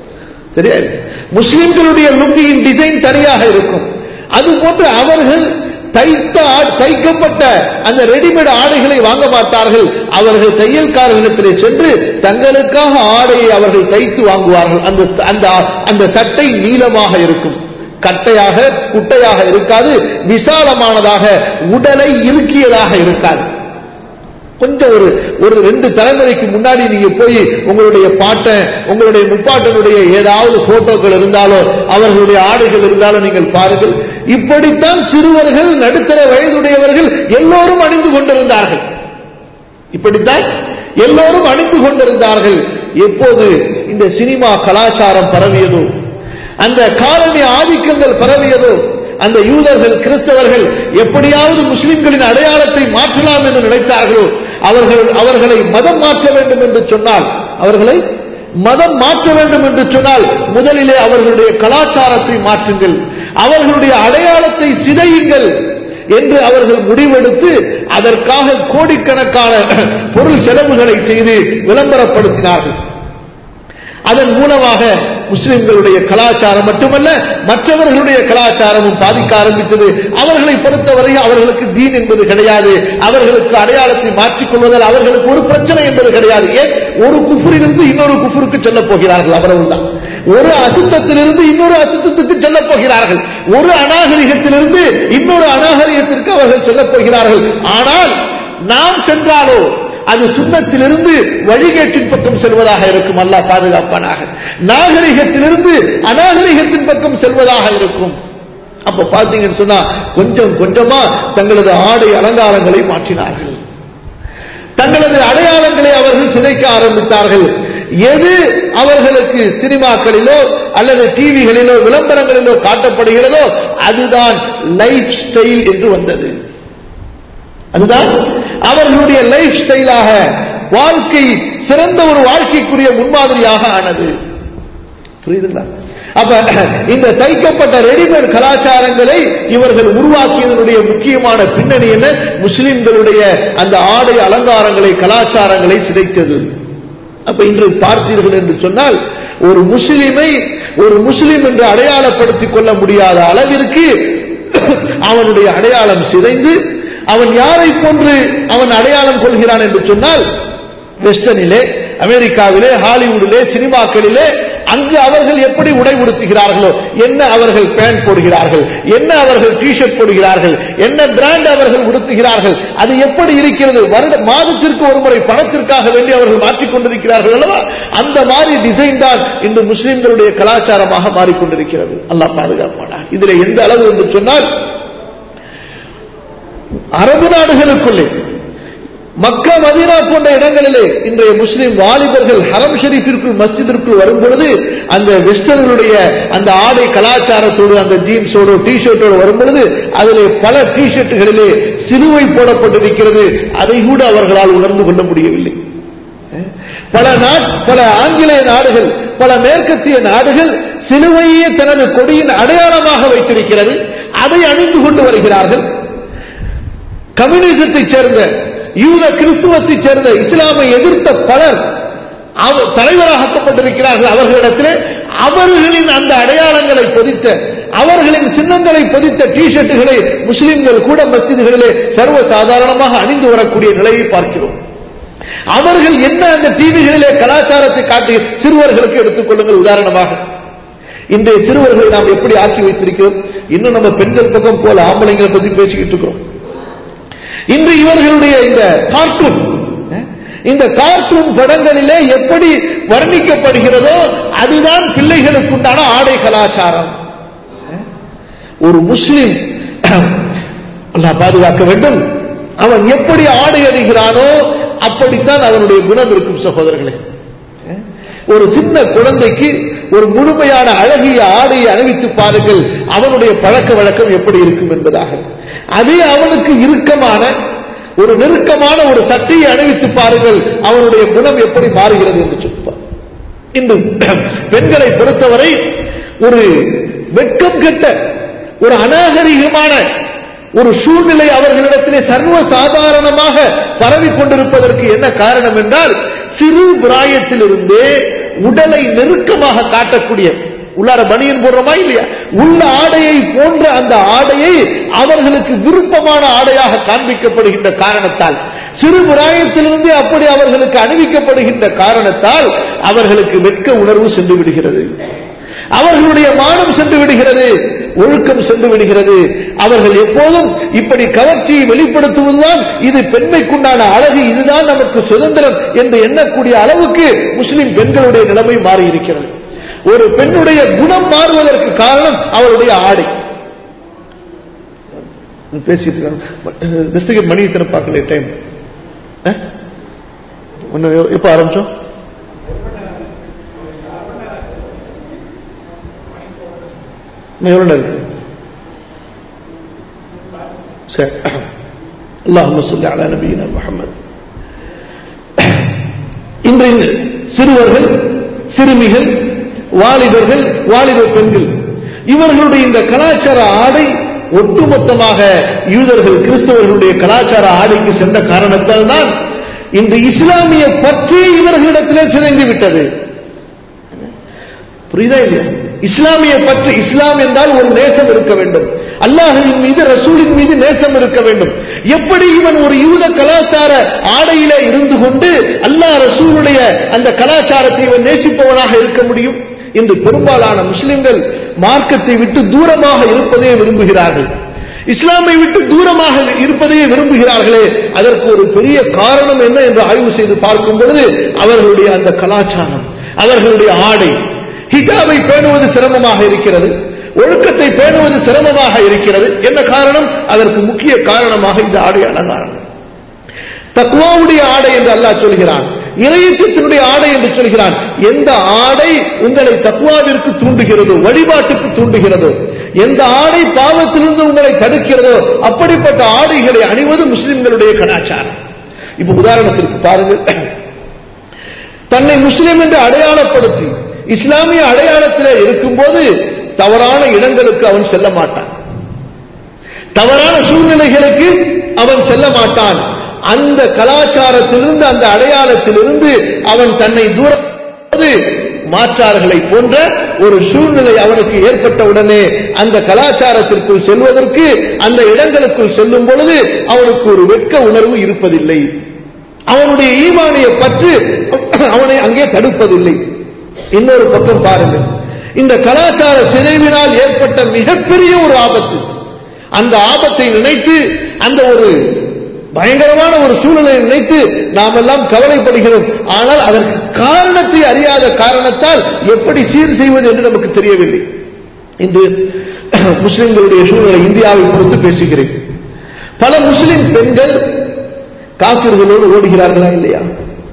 சரியா இல்லையா? முஸ்லிம்களுடைய லுங்கியின் டிசைன் தனியாக இருக்கும் அதுபோன்று அவர்கள் தைத்த ஆ- தைக்கப்பட்ட அந்த ரெடிமேட் ஆடைகளை வாங்க மாட்டார்கள் அவர்கள் தையல்காரர்களிடத்திலே சென்று தங்களுக்காக ஆடையை அவர்கள் தைத்து வாங்குவார்கள் அந்த அந்த அந்த சட்டை நீளமாக இருக்கும் கட்டையாக குட்டையாக இருக்காது விசாலமானதாக உடலை இறுக்கியதாக இருக்காது கொஞ்சம் ஒரு ஒரு ரெண்டு தலைமுறைக்கு முன்னாடி நீங்க போய் உங்களுடைய பாட்டன் உங்களுடைய முப்பாட்டனுடைய ஏதாவது போட்டோக்கள் இருந்தாலோ அவர்களுடைய ஆடைகள் இருந்தாலோ நீங்கள் பாருங்கள் இப்படித்தான் சிறுவர்கள் நடுத்தர வயதுடையவர்கள் எல்லோரும் அணிந்து கொண்டிருந்தார்கள் இப்படித்தான் எல்லோரும் அணிந்து கொண்டிருந்தார்கள் எப்போது இந்த சினிமா கலாச்சாரம் பரவியதோ அந்த காலனி ஆதிக்கங்கள் பரவியதோ அந்த யூதர்கள் கிறிஸ்தவர்கள் எப்படியாவது முஸ்லிம்களின் அடையாளத்தை மாற்றலாம் என்று நினைத்தார்களோ அவர்கள் அவர்களை மதம் மாற்ற வேண்டும் என்று சொன்னால் அவர்களை மதம் மாற்ற வேண்டும் என்று சொன்னால் முதலிலே அவர்களுடைய கலாச்சாரத்தை மாற்றுங்கள் அவர்களுடைய அடையாளத்தை சிதையுங்கள் என்று அவர்கள் முடிவெடுத்து அதற்காக கோடிக்கணக்கான பொருள் செலவுகளை செய்து விளம்பரப்படுத்தினார்கள் அதன் மூலமாக முஸ்லிம்களுடைய கலாச்சாரம் மட்டுமல்ல மற்றவர்களுடைய கலாச்சாரமும் பாதிக்க ஆரம்பித்தது அவர்களை பொறுத்தவரை அவர்களுக்கு தீன் என்பது கிடையாது அவர்களுக்கு அடையாளத்தை மாற்றிக் கொள்வதால் அவர்களுக்கு ஒரு பிரச்சனை என்பது கிடையாது ஏன் ஒரு குஃபுரிலிருந்து இன்னொரு குஃபுருக்கு செல்ல போகிறார்கள் அவ்வளவுதான் ஒரு அசுத்தத்திலிருந்து இன்னொரு அசுத்தத்துக்கு செல்ல போகிறார்கள் ஒரு அநாகரிகத்திலிருந்து இன்னொரு அநாகரிகத்திற்கு அவர்கள் செல்லப் போகிறார்கள் ஆனால் நாம் சென்றாலோ அது சுண்ணத்திலிருந்து வழிகேட்டின் பக்கம் செல்வதாக இருக்கும் அல்லாஹ் பாதுகாப்பானாக நாகரிகத்திலிருந்து அநாகரிகத்தின் பக்கம் செல்வதாக இருக்கும் அப்ப பாத்தீங்கன்னு சொன்னா கொஞ்சம் கொஞ்சமா தங்களது ஆடை அலங்காரங்களை மாற்றினார்கள் தங்களது அடையாளங்களை அவர்கள் சிதைக்க ஆரம்பித்தார்கள் எது அவர்களுக்கு சினிமாக்களிலோ அல்லது டிவிகளிலோ விளம்பரங்களிலோ காட்டப்படுகிறதோ அதுதான் லைஃப் ஸ்டைல் என்று வந்தது அதுதான் அவர்களுடைய லைஃப் ஸ்டைலாக வாழ்க்கை சிறந்த ஒரு வாழ்க்கைக்குரிய முன்மாதிரியாக ஆனது புரியுதுங்களா அப்ப இந்த தைக்கப்பட்ட ரெடிமேட் கலாச்சாரங்களை இவர்கள் உருவாக்கியதனுடைய முக்கியமான பின்னணி என்ன முஸ்லிம்களுடைய அந்த ஆடை அலங்காரங்களை கலாச்சாரங்களை சிதைத்தது அப்ப இன்று பார்த்தீர்கள் என்று சொன்னால் ஒரு முஸ்லிமை ஒரு முஸ்லிம் என்று அடையாளப்படுத்திக் கொள்ள முடியாத அளவிற்கு அவனுடைய அடையாளம் சிதைந்து அவன் யாரை போன்று அவன் அடையாளம் கொள்கிறான் என்று சொன்னால் வெஸ்டர்னிலே அமெரிக்காவிலே ஹாலிவுட்டிலே சினிமாக்களிலே அங்கு அவர்கள் எப்படி உடை உடுத்துகிறார்களோ என்ன அவர்கள் பேண்ட் போடுகிறார்கள் என்ன அவர்கள் டிஷர்ட் போடுகிறார்கள் என்ன பிராண்ட் அவர்கள் உடுத்துகிறார்கள் அது எப்படி இருக்கிறது வருட மாதத்திற்கு ஒரு முறை பணத்திற்காக வேண்டி அவர்கள் மாற்றிக் கொண்டிருக்கிறார்கள் அல்லவா அந்த மாதிரி டிசைன் தான் இன்று முஸ்லிம்களுடைய கலாச்சாரமாக மாறிக்கொண்டிருக்கிறது அல்லாஹ் பாதுகாப்பானா இதுல எந்த அளவு என்று சொன்னால் அரபு நாடுகளுக்குள்ளே மக்கா மதீனா போன்ற இடங்களிலே இன்றைய முஸ்லிம் வாலிபர்கள் ஹரம் ஷெரீஃபிற்குள் மஸ்ஜிதிற்குள் வரும் பொழுது அந்த வெஸ்டர்களுடைய அந்த ஆடை கலாச்சாரத்தோடு அந்த ஜீன்ஸோடு டி ஷர்ட்டோடு வரும் பொழுது அதிலே பல டி ஷர்ட்டுகளிலே சிலுவை போடப்பட்டிருக்கிறது அதை கூட அவர்களால் உணர்ந்து கொள்ள முடியவில்லை பல நாட் பல ஆங்கிலேய நாடுகள் பல மேற்கத்திய நாடுகள் சிலுவையே தனது கொடியின் அடையாளமாக வைத்திருக்கிறது அதை அணிந்து கொண்டு வருகிறார்கள் கம்யூனிசத்தைச் சேர்ந்த யூத கிறிஸ்துவத்தைச் சேர்ந்த இஸ்லாமை எதிர்த்த பலர் அவ- தலைவராக்கப்பட்டிருக்கிறார்கள் அவர்களிடத்திலே அவர்களின் அந்த அடையாளங்களை பொதித்த அவர்களின் சின்னங்களை பொதித்த டி ஷர்ட்டுகளை முஸ்லிம்கள் கூட மஸ்ஜிதுகளிலே சர்வ சாதாரணமாக அணிந்து வரக்கூடிய நிலையை பார்க்கிறோம் அவர்கள் என்ன அந்த டிவிகளிலே கலாச்சாரத்தை காட்டி சிறுவர்களுக்கு எடுத்துக் கொள்ளுங்கள் உதாரணமாக இன்றைய சிறுவர்களை நாம் எப்படி ஆக்கி வைத்திருக்கிறோம் இன்னும் நம்ம பெண்கள் பக்கம் போல ஆம்பளைங்களை பத்தி பேசிக்கிட்டு இருக்கிறோம் இன்று இவர்களுடைய இந்த கார்ட்டூன் அஹ், இந்த கார்ட்டூன் படங்களிலே எப்படி வர்ணிக்கப்படுகிறதோ அதுதான் பிள்ளைகளுக்குண்டான ஆடை கலாச்சாரம் அஹ், ஒரு முஸ்லிம் அல்லாஹ் பாதுகாக்க வேண்டும் அவன் எப்படி ஆடை அணிகிறானோ அப்படித்தான் அவனுடைய குணம் இருக்கும் சகோதரர்களே அஹ், ஒரு சின்ன குழந்தைக்கு ஒரு முழுமையான அழகிய ஆடையை அணிவித்து பாருங்கள் அவனுடைய பழக்க வழக்கம் எப்படி இருக்கும் என்பதாக அதே அவனுக்கு இறுக்கமான ஒரு நெருக்கமான ஒரு சட்டையை அணிவித்து பாருங்கள் அவனுடைய குணம் எப்படி மாறுகிறது என்று சொல்வார் இன்று பெண்களை பொறுத்தவரை ஒரு வெட்கம் கெட்ட ஒரு அநாகரிகமான ஒரு சூழ்நிலை அவர்களிடத்திலே சர்வ சாதாரணமாக பரவிக் கொண்டிருப்பதற்கு என்ன காரணம் என்றால் சிறு பிராயத்திலிருந்தே உடலை நெருக்கமாக காட்டக்கூடிய உள்ளார பனியன் போடுறோமா இல்லையா உள்ள ஆடையை போன்ற அந்த ஆடையை அவர்களுக்கு விருப்பமான ஆடையாக காண்பிக்கப்படுகின்ற காரணத்தால் சிறு பிராயத்திலிருந்தே அப்படி அவர்களுக்கு அணிவிக்கப்படுகின்ற காரணத்தால் அவர்களுக்கு வெட்க உணர்வு சென்று விடுகிறது அவர்களுடைய மானம் சென்று விடுகிறது ஒழுக்கம் சென்று விடுகிறது அவர்கள் எப்போதும் இப்படி கவர்ச்சியை வெளிப்படுத்துவதுதான் இது பெண்மைக்குண்டான அழகு இதுதான் நமக்கு சுதந்திரம் என்று எண்ணக்கூடிய அளவுக்கு முஸ்லிம் பெண்களுடைய நிலைமை மாறி இருக்கிறது ஒரு பெண்ணுடைய குணம் மாறுவதற்கு காரணம் அவளுடைய ஆடை பேசிட்டு இருக்காங்க டிஸ்ட்ரிக்ட் மணி இத்தனை பார்க்கல டைம் எப்ப ஆரம்பிச்சோம் இன்னும் எவ்வளவு நேரம் இருக்கு சரி அல்லாஹும்ம சொல்லி அலா நபியினா முஹம்மது இன்றைய சிறுவர்கள் சிறுமிகள் வாலிபர்கள் வாலிப பெண்கள் இவர்களுடைய இந்த கலாச்சார ஆடை ஒட்டுமொத்தமாக யூதர்கள் கிறிஸ்தவர்களுடைய கலாச்சார ஆடைக்கு சென்ற காரணத்தால் தான் இன்று இஸ்லாமிய பற்றி இவர்களிடத்திலே சிதைந்து விட்டது புரியுதா இல்லையா இஸ்லாமிய பற்று இஸ்லாம் என்றால் ஒரு நேசம் இருக்க வேண்டும் அல்லாஹுவின் மீது ரசூலின் மீது நேசம் இருக்க வேண்டும் எப்படி இவன் ஒரு யூத கலாச்சார ஆடையில இருந்து கொண்டு அல்லாஹ் ரசூலுடைய அந்த கலாச்சாரத்தை இவன் நேசிப்பவனாக இருக்க முடியும் இன்று பெரும்பாலான முஸ்லிம்கள் மார்க்கத்தை விட்டு தூரமாக இருப்பதே விரும்புகிறார்கள் இஸ்லாமை விட்டு தூரமாக இருப்பதையே விரும்புகிறார்களே அதற்கு ஒரு பெரிய காரணம் என்ன என்று ஆய்வு செய்து பார்க்கும் பொழுது அவர்களுடைய அந்த கலாச்சாரம் அவர்களுடைய ஆடை ஹிஜாபை பேணுவது சிரமமாக இருக்கிறது ஒழுக்கத்தை பேணுவது சிரமமாக இருக்கிறது என்ன காரணம் அதற்கு முக்கிய காரணமாக இந்த ஆடை அலங்காரம் தக்குவாவுடைய ஆடை என்று அல்லாஹ் சொல்கிறான் இறையச்சத்தினுடைய ஆடை என்று சொல்கிறான் எந்த ஆடை உங்களை தக்குவாவிற்கு தூண்டுகிறதோ வழிபாட்டுக்கு தூண்டுகிறதோ எந்த ஆடை பாவத்திலிருந்து உங்களை தடுக்கிறதோ அப்படிப்பட்ட ஆடைகளை அணிவது முஸ்லிம்களுடைய கலாச்சாரம் இப்ப உதாரணத்திற்கு பாருங்கள் தன்னை முஸ்லிம் என்று அடையாளப்படுத்தி இஸ்லாமிய அடையாளத்திலே இருக்கும்போது தவறான இடங்களுக்கு அவன் செல்ல மாட்டான் தவறான சூழ்நிலைகளுக்கு அவன் செல்ல மாட்டான் அந்த கலாச்சாரத்திலிருந்து அந்த அடையாளத்திலிருந்து அவன் தன்னை தூரம் மாற்றார்களை போன்ற ஒரு சூழ்நிலை அவனுக்கு ஏற்பட்ட உடனே அந்த கலாச்சாரத்திற்குள் செல்வதற்கு அந்த இடங்களுக்குள் செல்லும் பொழுது அவனுக்கு ஒரு வெட்க உணர்வு இருப்பதில்லை அவனுடைய ஈமானிய பற்று அவனை அங்கே தடுப்பதில்லை இன்னொரு பக்கம் பாருங்கள் இந்த கலாச்சார சிதைவினால் ஏற்பட்ட மிகப்பெரிய ஒரு ஆபத்து அந்த ஆபத்தை நினைத்து அந்த ஒரு பயங்கரமான ஒரு சூழலை நினைத்து நாம் எல்லாம் கவலைப்படுகிறோம் ஆனால் அதற்கு காரணத்தை அறியாத காரணத்தால் எப்படி சீர் செய்வது என்று நமக்கு தெரியவில்லை இன்று முஸ்லிம்களுடைய சூழ்நிலை இந்தியாவை பொறுத்து பேசுகிறேன் பல முஸ்லிம் பெண்கள் காப்பீர்களோடு ஓடுகிறார்களா இல்லையா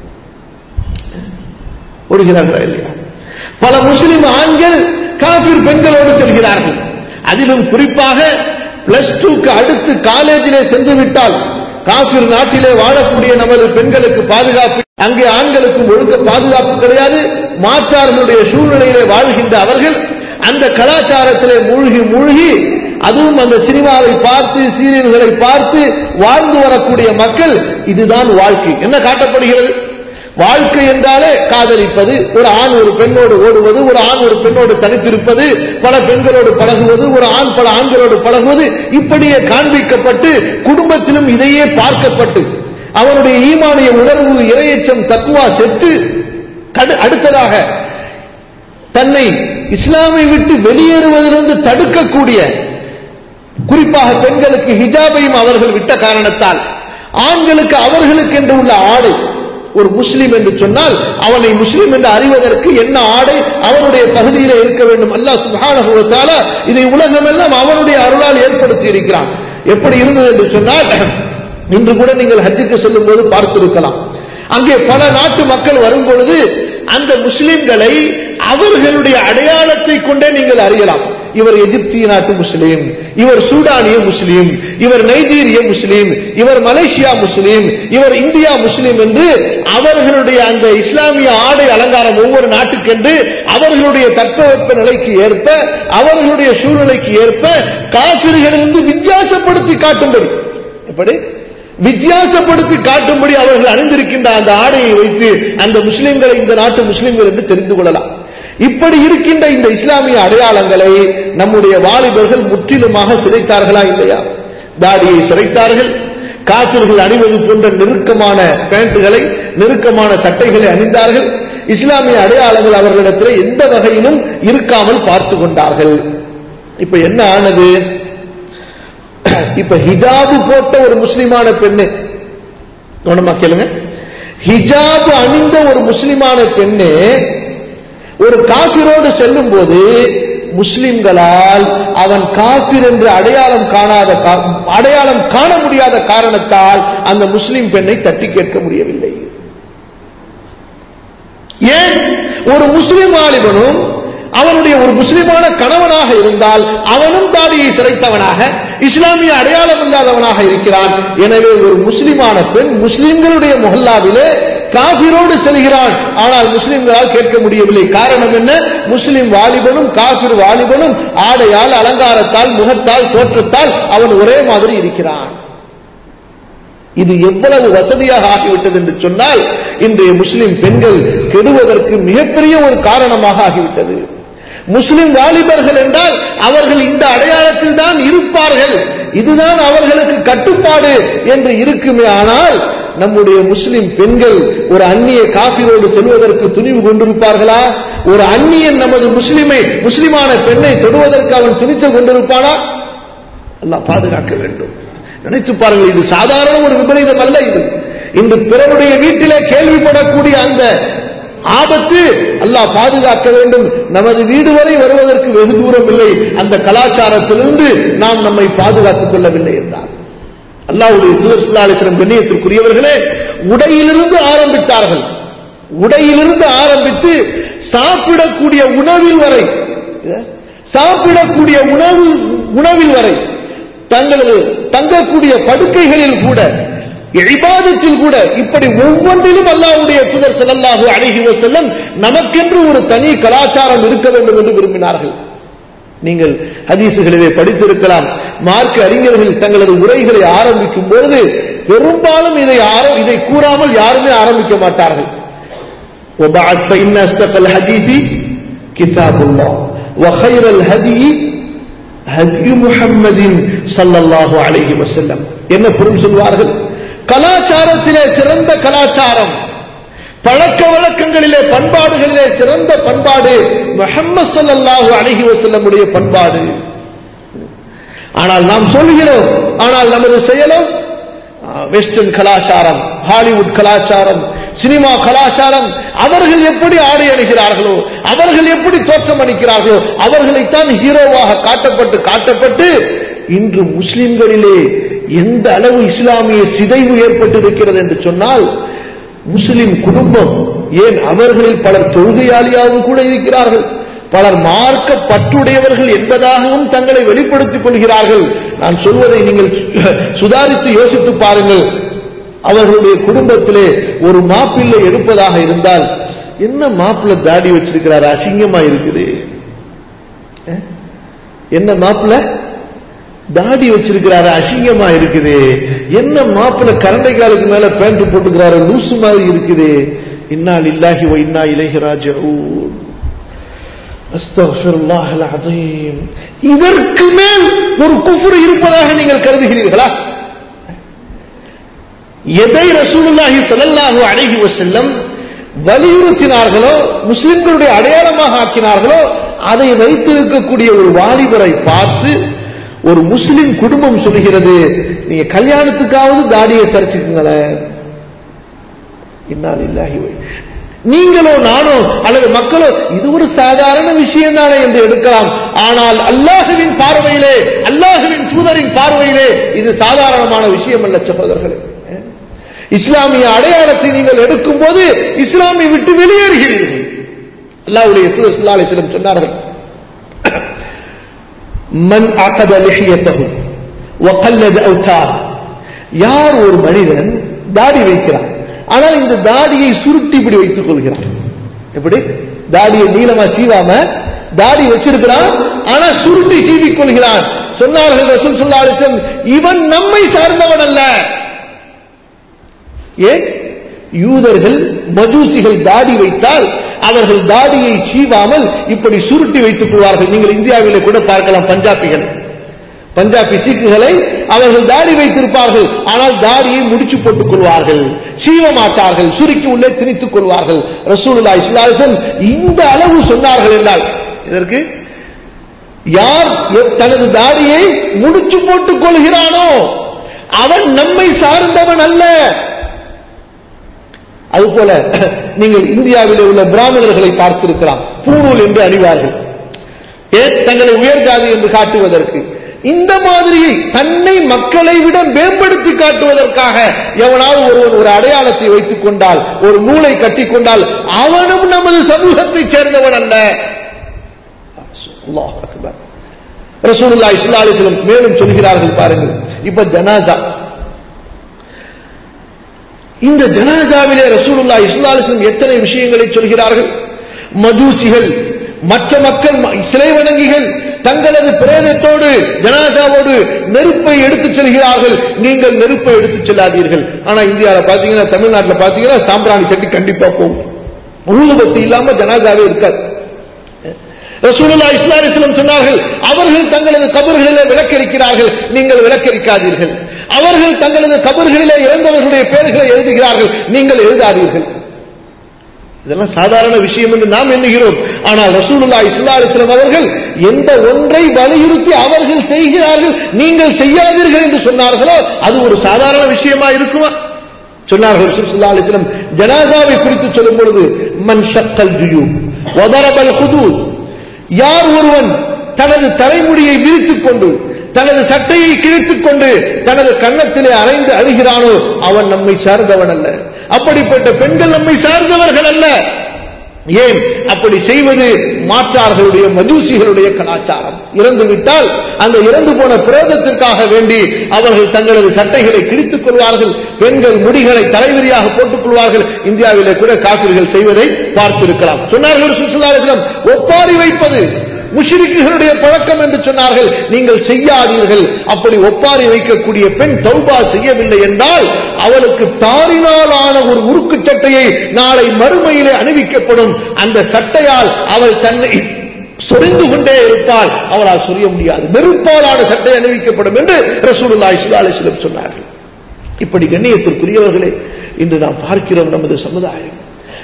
ஓடுகிறார்களா இல்லையா பல முஸ்லிம் ஆண்கள் காபீர் பெண்களோடு செல்கிறார்கள் அதிலும் குறிப்பாக பிளஸ் டூக்கு அடுத்து காலேஜிலே சென்று விட்டால் காபீர் நாட்டிலே வாழக்கூடிய நமது பெண்களுக்கு பாதுகாப்பு அங்கே ஆண்களுக்கும் ஒழுங்க பாதுகாப்பு கிடையாது மாற்றார்களுடைய சூழ்நிலையிலே வாழ்கின்ற அவர்கள் அந்த கலாச்சாரத்திலே மூழ்கி மூழ்கி அதுவும் அந்த சினிமாவை பார்த்து சீரியல்களை பார்த்து வாழ்ந்து வரக்கூடிய மக்கள் இதுதான் வாழ்க்கை என்ன காட்டப்படுகிறது வாழ்க்கை என்றாலே காதலிப்பது ஒரு ஆண் ஒரு பெண்ணோடு ஓடுவது ஒரு ஆண் ஒரு பெண்ணோடு தனித்திருப்பது பல பெண்களோடு பழகுவது ஒரு ஆண் பல ஆண்களோடு பழகுவது இப்படியே காண்பிக்கப்பட்டு குடும்பத்திலும் இதையே பார்க்கப்பட்டு அவனுடைய ஈமானிய உணர்வு இரையச்சம் தத்துவா செத்து அடுத்ததாக தன்னை இஸ்லாமை விட்டு வெளியேறுவதிலிருந்து தடுக்கக்கூடிய குறிப்பாக பெண்களுக்கு ஹிஜாபையும் அவர்கள் விட்ட காரணத்தால் ஆண்களுக்கு அவர்களுக்கு என்று உள்ள ஆடை ஒரு முஸ்லீம் என்று சொன்னால் அவனை முஸ்லீம் என்று அறிவதற்கு என்ன ஆடை அவனுடைய பகுதியில் இருக்க வேண்டும் அல்லாஹ் சுபானுவத்தால இதை உலகமெல்லாம் அவனுடைய அருளால் ஏற்படுத்தி இருக்கிறான் எப்படி இருந்தது என்று சொன்னால் இன்று கூட நீங்கள் ஹஜ்ஜுக்கு செல்லும் போது பார்த்திருக்கலாம் அங்கே பல நாட்டு மக்கள் வரும் பொழுது அந்த முஸ்லிம்களை அவர்களுடைய அடையாளத்தை கொண்டே நீங்கள் அறியலாம் இவர் எகிப்திய நாட்டு முஸ்லீம் இவர் சூடானிய முஸ்லீம் இவர் நைஜீரிய முஸ்லீம் இவர் மலேசியா முஸ்லீம் இவர் இந்தியா முஸ்லீம் என்று அவர்களுடைய அந்த இஸ்லாமிய ஆடை அலங்காரம் ஒவ்வொரு நாட்டுக்கென்று அவர்களுடைய தட்பவெப்ப நிலைக்கு ஏற்ப அவர்களுடைய சூழ்நிலைக்கு ஏற்ப காபிர்களிலிருந்து வித்தியாசப்படுத்தி காட்டும்படி எப்படி வித்தியாசப்படுத்தி காட்டும்படி அவர்கள் அணிந்திருக்கின்ற அந்த ஆடையை வைத்து அந்த முஸ்லிம்களை இந்த நாட்டு முஸ்லிம்கள் என்று தெரிந்து கொள்ளலாம் இப்படி இருக்கின்ற இந்த இஸ்லாமிய அடையாளங்களை நம்முடைய வாலிபர்கள் முற்றிலுமாக சிதைத்தார்களா இல்லையா தாடியை சிதைத்தார்கள் காபிர்கள் அணிவது போன்ற நெருக்கமான பேண்ட்டுகளை நெருக்கமான சட்டைகளை அணிந்தார்கள் இஸ்லாமிய அடையாளங்கள் அவர்களிடத்தில் எந்த வகையிலும் இருக்காமல் பார்த்து கொண்டார்கள் இப்ப என்ன ஆனது இப்ப ஹிஜாபு போட்ட ஒரு முஸ்லிமான பெண்ணு கவனமா கேளுங்க ஹிஜாபு அணிந்த ஒரு முஸ்லிமான பெண்ணு ஒரு காபிரோடு செல்லும் போது முஸ்லிம்களால் அவன் காபிர் என்று அடையாளம் காணாத அடையாளம் காண முடியாத காரணத்தால் அந்த முஸ்லிம் பெண்ணை தட்டி கேட்க முடியவில்லை ஏன் ஒரு முஸ்லிம் வாலிபனும் அவனுடைய ஒரு முஸ்லிமான கணவனாக இருந்தால் அவனும் தாடியை சிறைத்தவனாக இஸ்லாமிய அடையாளம் இல்லாதவனாக இருக்கிறான் எனவே ஒரு முஸ்லிமான பெண் முஸ்லிம்களுடைய முகல்லாவிலே காபிரோடு செல்கிறான் ஆனால் முஸ்லிம்களால் கேட்க முடியவில்லை காரணம் என்ன முஸ்லிம் வாலிபனும் காபிர் வாலிபனும் ஆடையால் அலங்காரத்தால் முகத்தால் தோற்றத்தால் அவன் ஒரே மாதிரி இருக்கிறான் இது எவ்வளவு வசதியாக ஆகிவிட்டது என்று சொன்னால் இன்றைய முஸ்லிம் பெண்கள் கெடுவதற்கு மிகப்பெரிய ஒரு காரணமாக ஆகிவிட்டது முஸ்லிம் வாலிபர்கள் என்றால் அவர்கள் இந்த அடையாளத்தில் தான் இருப்பார்கள் இதுதான் அவர்களுக்கு கட்டுப்பாடு என்று இருக்குமே ஆனால் நம்முடைய முஸ்லிம் பெண்கள் ஒரு அந்நிய காஃபியோடு செல்வதற்கு துணிவு கொண்டிருப்பார்களா ஒரு அந்நியன் நமது முஸ்லிமை முஸ்லிமான பெண்ணை தொடுவதற்கு அவன் துணித்து கொண்டிருப்பானா எல்லாம் பாதுகாக்க வேண்டும் நினைத்து பாருங்கள் இது சாதாரண ஒரு விபரீதம் அல்ல இது இன்று பிறருடைய வீட்டிலே கேள்விப்படக்கூடிய அந்த ஆபத்து அல்லாஹ் பாதுகாக்க வேண்டும் நமது வீடு வரை வருவதற்கு வெகு தூரம் இல்லை அந்த கலாச்சாரத்திலிருந்து நாம் நம்மை பாதுகாத்துக் கொள்ளவில்லை என்றார் அல்லாவுடைய தூதர்ஸ்லாலிசனம் கண்ணியத்திற்குரியவர்களே உடையிலிருந்து ஆரம்பித்தார்கள் உடையிலிருந்து ஆரம்பித்து சாப்பிடக்கூடிய உணவில் வரை சாப்பிடக்கூடிய உணவு உணவில் வரை தங்களது தங்கக்கூடிய படுக்கைகளில் கூட இபாதத்தில் கூட இப்படி ஒவ்வொன்றிலும் அல்லாவுடைய தூதர் செல்லல்லாஹு அழகி செல்லம் நமக்கென்று ஒரு தனி கலாச்சாரம் இருக்க வேண்டும் என்று விரும்பினார்கள் நீங்கள் ஹதீசுகளிலே படித்திருக்கலாம் மார்க்க அறிஞர்கள் தங்களது உரைகளை ஆரம்பிக்கும் பொழுது பெரும்பாலும் இதை இதை கூறாமல் யாருமே ஆரம்பிக்க மாட்டார்கள் وبعد فإن أصدق الحديث كتاب الله وخير الهدي هدي محمد صلى الله عليه وسلم என்ன பொருள் சொல்வார்கள் கலாச்சாரத்திலே சிறந்த கலாச்சாரம் பழக்க வழக்கங்களிலே பண்பாடுகளிலே சிறந்த பண்பாடு முஹம்மது ஸல்லல்லாஹு அலைஹி வஸல்லமுடைய பண்பாடு ஆனால் நாம் சொல்கிறோம் ஆனால் நமது செயலும் வெஸ்டர்ன் கலாச்சாரம் ஹாலிவுட் கலாச்சாரம் சினிமா கலாச்சாரம் அவர்கள் எப்படி ஆடை அணிகிறார்களோ அவர்கள் எப்படி தோற்றம் அளிக்கிறார்களோ அவர்களைத்தான் ஹீரோவாக காட்டப்பட்டு காட்டப்பட்டு இன்று முஸ்லிம்களிலே எந்த அளவு இஸ்லாமிய சிதைவு ஏற்பட்டிருக்கிறது என்று சொன்னால் முஸ்லிம் குடும்பம் ஏன் அவர்களில் பலர் தொழுகையாளியாகவும் கூட இருக்கிறார்கள் பலர் மார்க்க பற்றுடையவர்கள் என்பதாகவும் தங்களை வெளிப்படுத்திக் கொள்கிறார்கள் நான் சொல்வதை நீங்கள் சுதாரித்து யோசித்து பாருங்கள் அவர்களுடைய குடும்பத்திலே ஒரு மாப்பிள்ளை எடுப்பதாக இருந்தால் என்ன மாப்பிள்ளை தாடி வச்சிருக்கிறார் அசிங்கமா இருக்குது அஹ்? என்ன மாப்பிள்ளை தாடி வச்சிருக்கிறாரு அசிங்கமா இருக்குது என்ன மாப்பிள்ள கரண்டை காலுக்கு மேல பேண்ட் போட்டுக்கிறாரு லூசு மாதிரி இருக்குது இன்னா லில்லாஹி வ இன்னா இலைஹி ராஜிஊன் அஸ்தக்ஃபிருல்லாஹ் அலீம் இதற்கு மேல் ஒரு குஃப்ர் இருப்பதாக நீங்கள் கருதுகிறீர்களா எதை ரசூலுல்லாஹி ஸல்லல்லாஹு அலைஹி வஸல்லம் வலியுறுத்தினார்களோ முஸ்லிம்களுடைய அடையாளமாக ஆக்கினார்களோ அதை வைத்திருக்கக்கூடிய ஒரு வாலிபரை பார்த்து ஒரு முஸ்லிம் குடும்பம் சொல்கிறது நீங்க கல்யாணத்துக்காவது தாடியை சரிச்சுக்குங்களேன் இன்னால் இல்லாஹி வை. நீங்களோ நானோ அல்லது மக்களோ இது ஒரு சாதாரண விஷயம் தானே என்று எடுக்கலாம் ஆனால் அல்லாஹுவின் பார்வையிலே அல்லாஹுவின் தூதரின் பார்வையிலே இது சாதாரணமான விஷயம் அல்ல சகோதரர்களே இஸ்லாமிய அடையாளத்தை நீங்கள் எடுக்கும் போது இஸ்லாமை விட்டு வெளியேறுகிறீர்கள் அல்லாஹ்வுடைய தூதர் ஸல்லல்லாஹு அலைஹி வஸல்லம் சொன்னார்கள் மன் அகத லிஹியத்தஹு வகல்லத அவுதார் யார் ஒரு மனிதன் தாடி வைக்கிறான் ஆனால் இந்த தாடியை சுருட்டி இப்படி வைத்துக் கொள்கிறான் எப்படி தாடியை நீளமா சீவாம தாடி வச்சிருக்கிறான் ஆனா சுருட்டி சீவிக் கொள்கிறான் சொன்னார்கள் ரசூல் ஸல்லல்லாஹு அலைஹி வஸல்லம் இவன் நம்மை சார்ந்தவன் அல்ல ஏன் யூதர்கள் மஜூசிகள் தாடி வைத்தால் அவர்கள் தாடியை சீவாமல் இப்படி சுருட்டி வைத்துக் கொள்வார்கள் நீங்கள் இந்தியாவிலே கூட பார்க்கலாம் பஞ்சாபிகள் பஞ்சாபி சீக்குகளை அவர்கள் தாடி வைத்திருப்பார்கள் ஆனால் தாடியை முடிச்சு போட்டுக் கொள்வார்கள் சீவ மாட்டார்கள் சுருக்கி உள்ளே திணித்துக் கொள்வார்கள் ரசூலுல்லா இஸ்லாசன் இந்த அளவு சொன்னார்கள் என்றால் இதற்கு யார் எ- தனது தாடியை முடிச்சு போட்டுக் கொள்கிறானோ அவன் நம்மை சார்ந்தவன் அல்ல அதுபோல நீங்கள் இந்தியாவிலே உள்ள பிராமணர்களை பார்த்திருக்கலாம் பூணூல் என்று அணிவார்கள் ஏன் தங்களை உயர் ஜாதி என்று காட்டுவதற்கு இந்த மாதிரி தன்னை மக்களை விட மேம்படுத்தி காட்டுவதற்காக எவனாவது ஒருவன் ஒரு அடையாளத்தை வைத்துக் கொண்டால் ஒரு நூலை கட்டிக்கொண்டால் அவனும் நமது சமூகத்தைச் சேர்ந்தவன் அல்ல அல்லாஹ் அக்பர் ரசூலுல்லாஹி ஸல்லல்லாஹு அலைஹி வஸல்லம் மேலும் சொல்கிறார்கள் பாருங்கள் இப்ப ஜனாசா இந்த ஜனாசாவிலே ரசூலுல்லாஹி ஸல்லல்லாஹு அலைஹி வஸல்லம் எத்தனை விஷயங்களை சொல்கிறார்கள் மஜூசிகள் மற்ற மக்கள் ம- சிலை வணங்கிகள் தங்களது பிரேதத்தோடு ஜனாசாவோடு நெருப்பை எடுத்துச் செல்கிறார்கள் நீங்கள் நெருப்பை எடுத்துச் செல்லாதீர்கள் ஆனா இந்தியாவில் பாத்தீங்கன்னா தமிழ்நாட்டில் பாத்தீங்கன்னா சாம்பிராணி சட்டி கண்டிப்பா போகும் ஊதுபத்தி இல்லாம ஜனாசாவே இருக்காது ரசூலுல்லாஹி ஸல்லல்லாஹு அலைஹி வஸல்லம் சொன்னார்கள் அவர்கள் தங்களது கபர்களிலே விளக்கரிக்கிறார்கள் நீங்கள் விளக்கரிக்காதீர்கள் அவர்கள் தங்களது கபர்களிலே இறந்தவர்களுடைய பெயர்களை எழுதுகிறார்கள் நீங்கள் எழுதாதீர்கள் இதெல்லாம் சாதாரண விஷயம் என்று நாம் எண்ணுகிறோம் ஆனால் ரசூலுல்லாஹி ஸல்லல்லாஹு அலைஹி வஸல்லம் அவர்கள் எந்த ஒன்றை வலியுறுத்தி அவர்கள் செய்கிறார்கள் நீங்கள் செய்யாதீர்கள் என்று சொன்னார்களோ அது ஒரு சாதாரண விஷயமா இருக்குமா சொன்னார்கள் ரசூல் ஸல்லல்லாஹு அலைஹி வஸல்லம் ஜனாசாவை குறித்து சொல்லும் பொழுது மன் ஷக்கல் ஜுயூப் வதரபல் ஹுதூத் யார் ஒருவன் தனது தலைமுடியை விரித்துக் கொண்டு தனது சட்டையை கிழித்துக் கொண்டு தனது கன்னத்திலே அரைந்து அழுகிறானோ அவன் நம்மை சார்ந்தவன் அல்ல அப்படிப்பட்ட பெண்கள் நம்மை சார்ந்தவர்கள் அல்ல ஏன் அப்படி செய்வது மாற்றார்களுடைய மஜூசிகளுடைய கலாச்சாரம் இறந்து விட்டால் அந்த இறந்து போன பிரேதத்திற்காக வேண்டி அவர்கள் தங்களது சட்டைகளை கிழித்துக் கொள்வார்கள் பெண்கள் முடிகளை தலைவிரியாக போட்டுக் கொள்வார்கள் இந்தியாவிலே கூட காபிர்கள் செய்வதை பார்த்திருக்கலாம் சொன்னார்கள் சுற்றுலாவிடம் ஒப்பாரி வைப்பது முஷிரிக்குகளுடைய பழக்கம் என்று சொன்னார்கள் நீங்கள் செய்யாதீர்கள் அப்படி ஒப்பாரி வைக்கக்கூடிய பெண் தௌபா செய்யவில்லை என்றால் அவளுக்கு தாரினாலான ஒரு உருக்கு சட்டையை நாளை மறுமையிலே அணிவிக்கப்படும் அந்த சட்டையால் அவள் தன்னை சொரிந்து கொண்டே இருப்பாள் அவளால் சொரிய முடியாது நெருப்பாலான சட்டை அணிவிக்கப்படும் என்று ரசூலுல்லாஹி ஸல்லல்லாஹு அலைஹி வஸல்லம் சொன்னார்கள் இப்படி கண்ணியத்திற்குரியவர்களே இன்று நாம் பார்க்கிறோம் நமது சமுதாயம்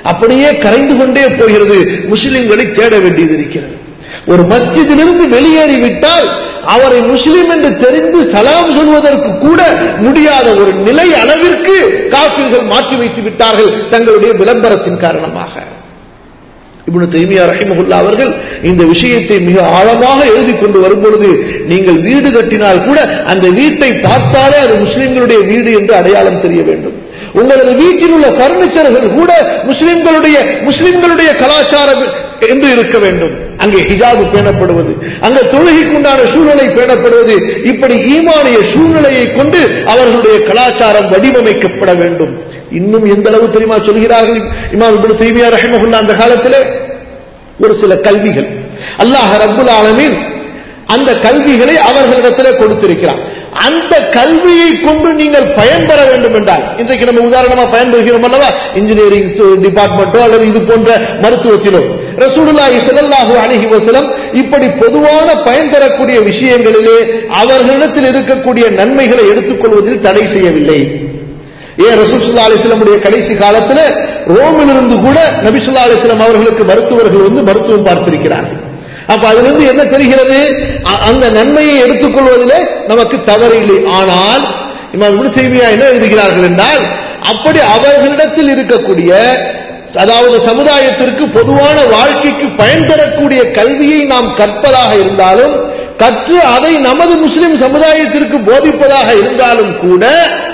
அப்படியே கரைந்து கொண்டே போகிறது முஸ்லிம்களை தேட வேண்டியது இருக்கிறது ஒரு மஸ்ஜிதிலிருந்து வெளியேறிவிட்டால் அவரை முஸ்லிம் என்று தெரிந்து சலாம் சொல்வதற்கு கூட முடியாத ஒரு நிலை அளவிற்கு காபிர்கள் மாற்றி வைத்து விட்டார்கள் தங்களுடைய விளம்பரத்தின் காரணமாக இப்னு தைமியா ரஹிமகுல்லா அவர்கள் இந்த விஷயத்தை மிக ஆழமாக எழுதி கொண்டு வரும்பொழுது நீங்கள் வீடு கட்டினால் கூட அந்த வீட்டை பார்த்தாலே அது முஸ்லிம்களுடைய வீடு என்று அடையாளம் தெரிய வேண்டும் உங்களது வீட்டில் உள்ள பர்னிச்சர்கள் கூட முஸ்லிம்களுடைய முஸ்லிம்களுடைய கலாச்சாரம் என்று இருக்க வேண்டும் அங்கே ஹிஜாபு பேணப்படுவது அங்கே தொழுகைக்கு உண்டான சூழ்நிலை பேணப்படுவது இப்படி ஈமானிய சூழ்நிலையை கொண்டு அவர்களுடைய கலாச்சாரம் வடிவமைக்கப்பட வேண்டும் இன்னும் எந்த அளவு தெரியுமா சொல்கிறார்கள் இமாம் இப்னு தைமியா ரஹிமஹுல்லா அந்த காலத்தில் ஒரு சில கல்விகள் அல்லாஹ் ரப்புல் ஆலமீன் அந்த கல்விகளை அவர்களிடத்தில் கொடுத்திருக்கிறார் அந்த கல்வியை கொண்டு நீங்கள் பயன்பெற வேண்டும் என்றால் இன்றைக்கு நம்ம உதாரணமா பயன்பெறுகிறோம் அல்லவா இன்ஜினியரிங் டிபார்ட்மெண்ட்டோ அல்லது இது போன்ற மருத்துவத்திலோ ரசூலுல்லாஹி ஸல்லல்லாஹு அலைஹி வஸல்லம் இப்படி பொதுவான பயன் தரக்கூடிய விஷயங்களிலே அவர்களிடத்தில் இருக்கக்கூடிய நன்மைகளை எடுத்துக்கொள்வதில் தடை செய்யவில்லை ஏன் ரசூல் சுல்லா அலிஸ்லமுடைய கடைசி காலத்துல ரோமிலிருந்து கூட நபி சொல்லா அலிஸ்லாம் அவர்களுக்கு மருத்துவர்கள் வந்து மருத்துவம் பார்த்திருக்கிறார்கள் அப்ப அதுல இருந்து என்ன தெரிகிறது அந்த நன்மையை எடுத்துக்கொள்வதிலே நமக்கு தவறு இல்லை ஆனால் இமாம் இப்னு தைமியா என்ன எழுதுகிறார்கள் என்றால் அப்படி அவர்களிடத்தில் இருக்கக்கூடிய அதாவது சமுதாயத்திற்கு பொதுவான வாழ்க்கைக்கு பயன் தரக்கூடிய கல்வியை நாம் கற்பதாக இருந்தாலும் கற்று அதை நமது முஸ்லிம் சமுதாயத்திற்கு போதிப்பதாக இருந்தாலும் கூட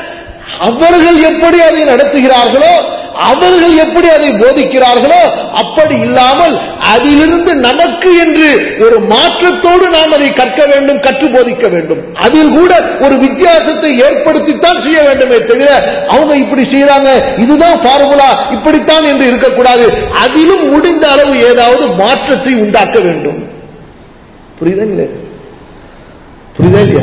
அவர்கள் எப்படி அதை நடத்துகிறார்களோ அவர்கள் எப்படி அதை போதிக்கிறார்களோ அப்படி இல்லாமல் அதிலிருந்து நமக்கு என்று ஒரு மாற்றத்தோடு நாம் அதை கற்க வேண்டும் கற்று போதிக்க வேண்டும் அதில் கூட ஒரு வித்தியாசத்தை ஏற்படுத்தித்தான் செய்ய வேண்டுமே தவிர அவங்க இப்படி செய்யறாங்க இதுதான் ஃபார்முலா இப்படித்தான் என்று இருக்கக்கூடாது அதிலும் முடிந்த அளவு ஏதாவது மாற்றத்தை உண்டாக்க வேண்டும் புரியுதா இல்லையா புரியுதா இல்லையா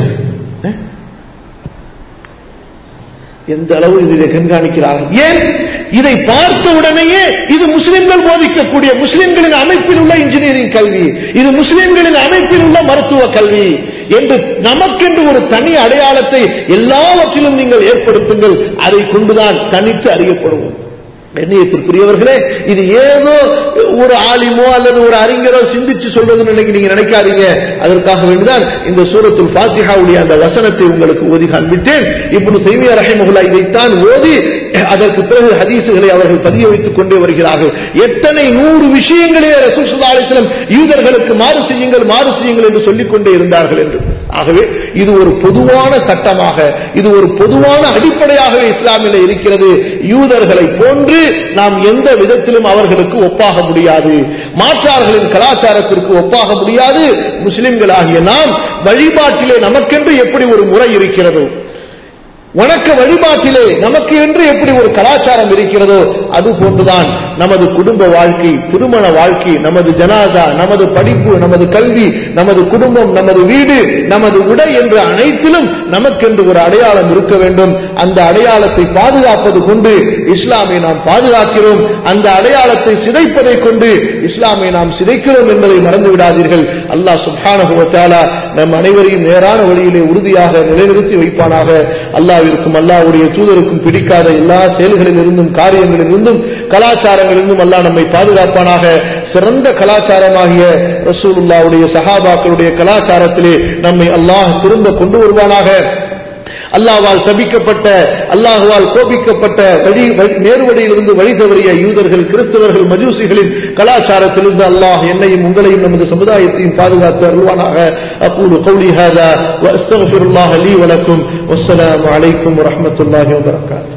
எந்த அளவு இதில் கண்காணிக்கிறார்கள் ஏன் இதை பார்த்த உடனேயே இது முஸ்லிம்கள் போதிக்கக்கூடிய முஸ்லிம்களின் அமைப்பில் உள்ள இன்ஜினியரிங் கல்வி இது முஸ்லிம்களின் அமைப்பில் உள்ள மருத்துவ கல்வி என்று நமக்கென்று ஒரு தனி அடையாளத்தை எல்லாவற்றிலும் நீங்கள் ஏற்படுத்துங்கள் அதை கொண்டுதான் தனித்து அறியப்படுவோம் கண்ணியத்திற்குரியவர்களே இது ஏதோ ஒரு ஆலிமோ அல்லது ஒரு அறிஞரோ சிந்திச்சு சொல்வதுன்னு இன்னைக்கு நீங்க நினைக்காதீங்க அதற்காக வேண்டிதான் இந்த சூரத்துல் ஃபாத்திஹாவுடைய அந்த வசனத்தை உங்களுக்கு ஓதி காண்பித்தேன் இப்படி தைமியா ரஹிமகுல்லா இதைத்தான் ஓதி அதற்கு பிறகு ஹதீசுகளை அவர்கள் பதிய வைத்துக் கொண்டே வருகிறார்கள் எத்தனை நூறு விஷயங்களே ரசூல் சுல்லா அலிஸ்லம் யூதர்களுக்கு மாறு செய்யுங்கள் மாறு செய்யுங்கள் என்று சொல்லிக் கொண்டே இருந்தார்கள் என்று ஆகவே இது ஒரு பொதுவான சட்டமாக இது ஒரு பொதுவான அடிப்படையாகவே இஸ்லாமில் இருக்கிறது யூதர்களை போன்று நாம் எந்த விதத்திலும் அவர்களுக்கு ஒப்பாக முடியாது மாற்றார்களின் கலாச்சாரத்திற்கு ஒப்பாக முடியாது முஸ்லிம்களாகிய நாம் வழிபாட்டிலே நமக்கென்று எப்படி ஒரு முறை இருக்கிறதோ வணக்க வழிபாட்டிலே நமக்கு என்று எப்படி ஒரு கலாச்சாரம் இருக்கிறதோ அது போன்றுதான் நமது குடும்ப வாழ்க்கை திருமண வாழ்க்கை நமது ஜனாதா நமது படிப்பு நமது கல்வி நமது குடும்பம் நமது வீடு நமது உடை என்று அனைத்திலும் நமக்கென்று ஒரு அடையாளம் இருக்க வேண்டும் அந்த அடையாளத்தை பாதுகாப்பது கொண்டு இஸ்லாமை நாம் பாதுகாக்கிறோம் அந்த அடையாளத்தை சிதைப்பதை கொண்டு இஸ்லாமை நாம் சிதைக்கிறோம் என்பதை மறந்து விடாதீர்கள் அல்லாஹ் சுப்ஹானஹுவத்தாலா நம் அனைவரையும் நேரான வழியிலே உறுதியாக நிலைநிறுத்தி வைப்பானாக அல்லாவிற்கும் அல்லாவுடைய தூதருக்கும் பிடிக்காத எல்லா செயல்களிலிருந்தும் காரியங்களிலிருந்தும் கலாச்சாரங்களிலிருந்தும் அல்லாஹ் நம்மை பாதுகாப்பானாக சிறந்த கலாச்சாரமாகிய ரசூலுல்லாவுடைய சஹாபாக்களுடைய கலாச்சாரத்திலே நம்மை அல்லாஹ் திரும்ப கொண்டு வருவானாக அல்லாவால் சபிக்கப்பட்ட அல்லாஹுவால் கோபிக்கப்பட்ட வழி நேர்வழியிலிருந்து வழி தவறிய யூதர்கள் கிறிஸ்தவர்கள் மஜூசிகளின் கலாச்சாரத்திலிருந்து அல்லாஹ் என்னையும் உங்களையும் நமது சமுதாயத்தையும் பாதுகாத்து அருள்வானாக அக்கூலு கௌலி ஹாதா வஸ்தகுல்லாஹ் லீ வலக்கும் வஸ்ஸலாமு அலைக்கும் வரஹ்மத்துல்லாஹி வபரகாத்துஹு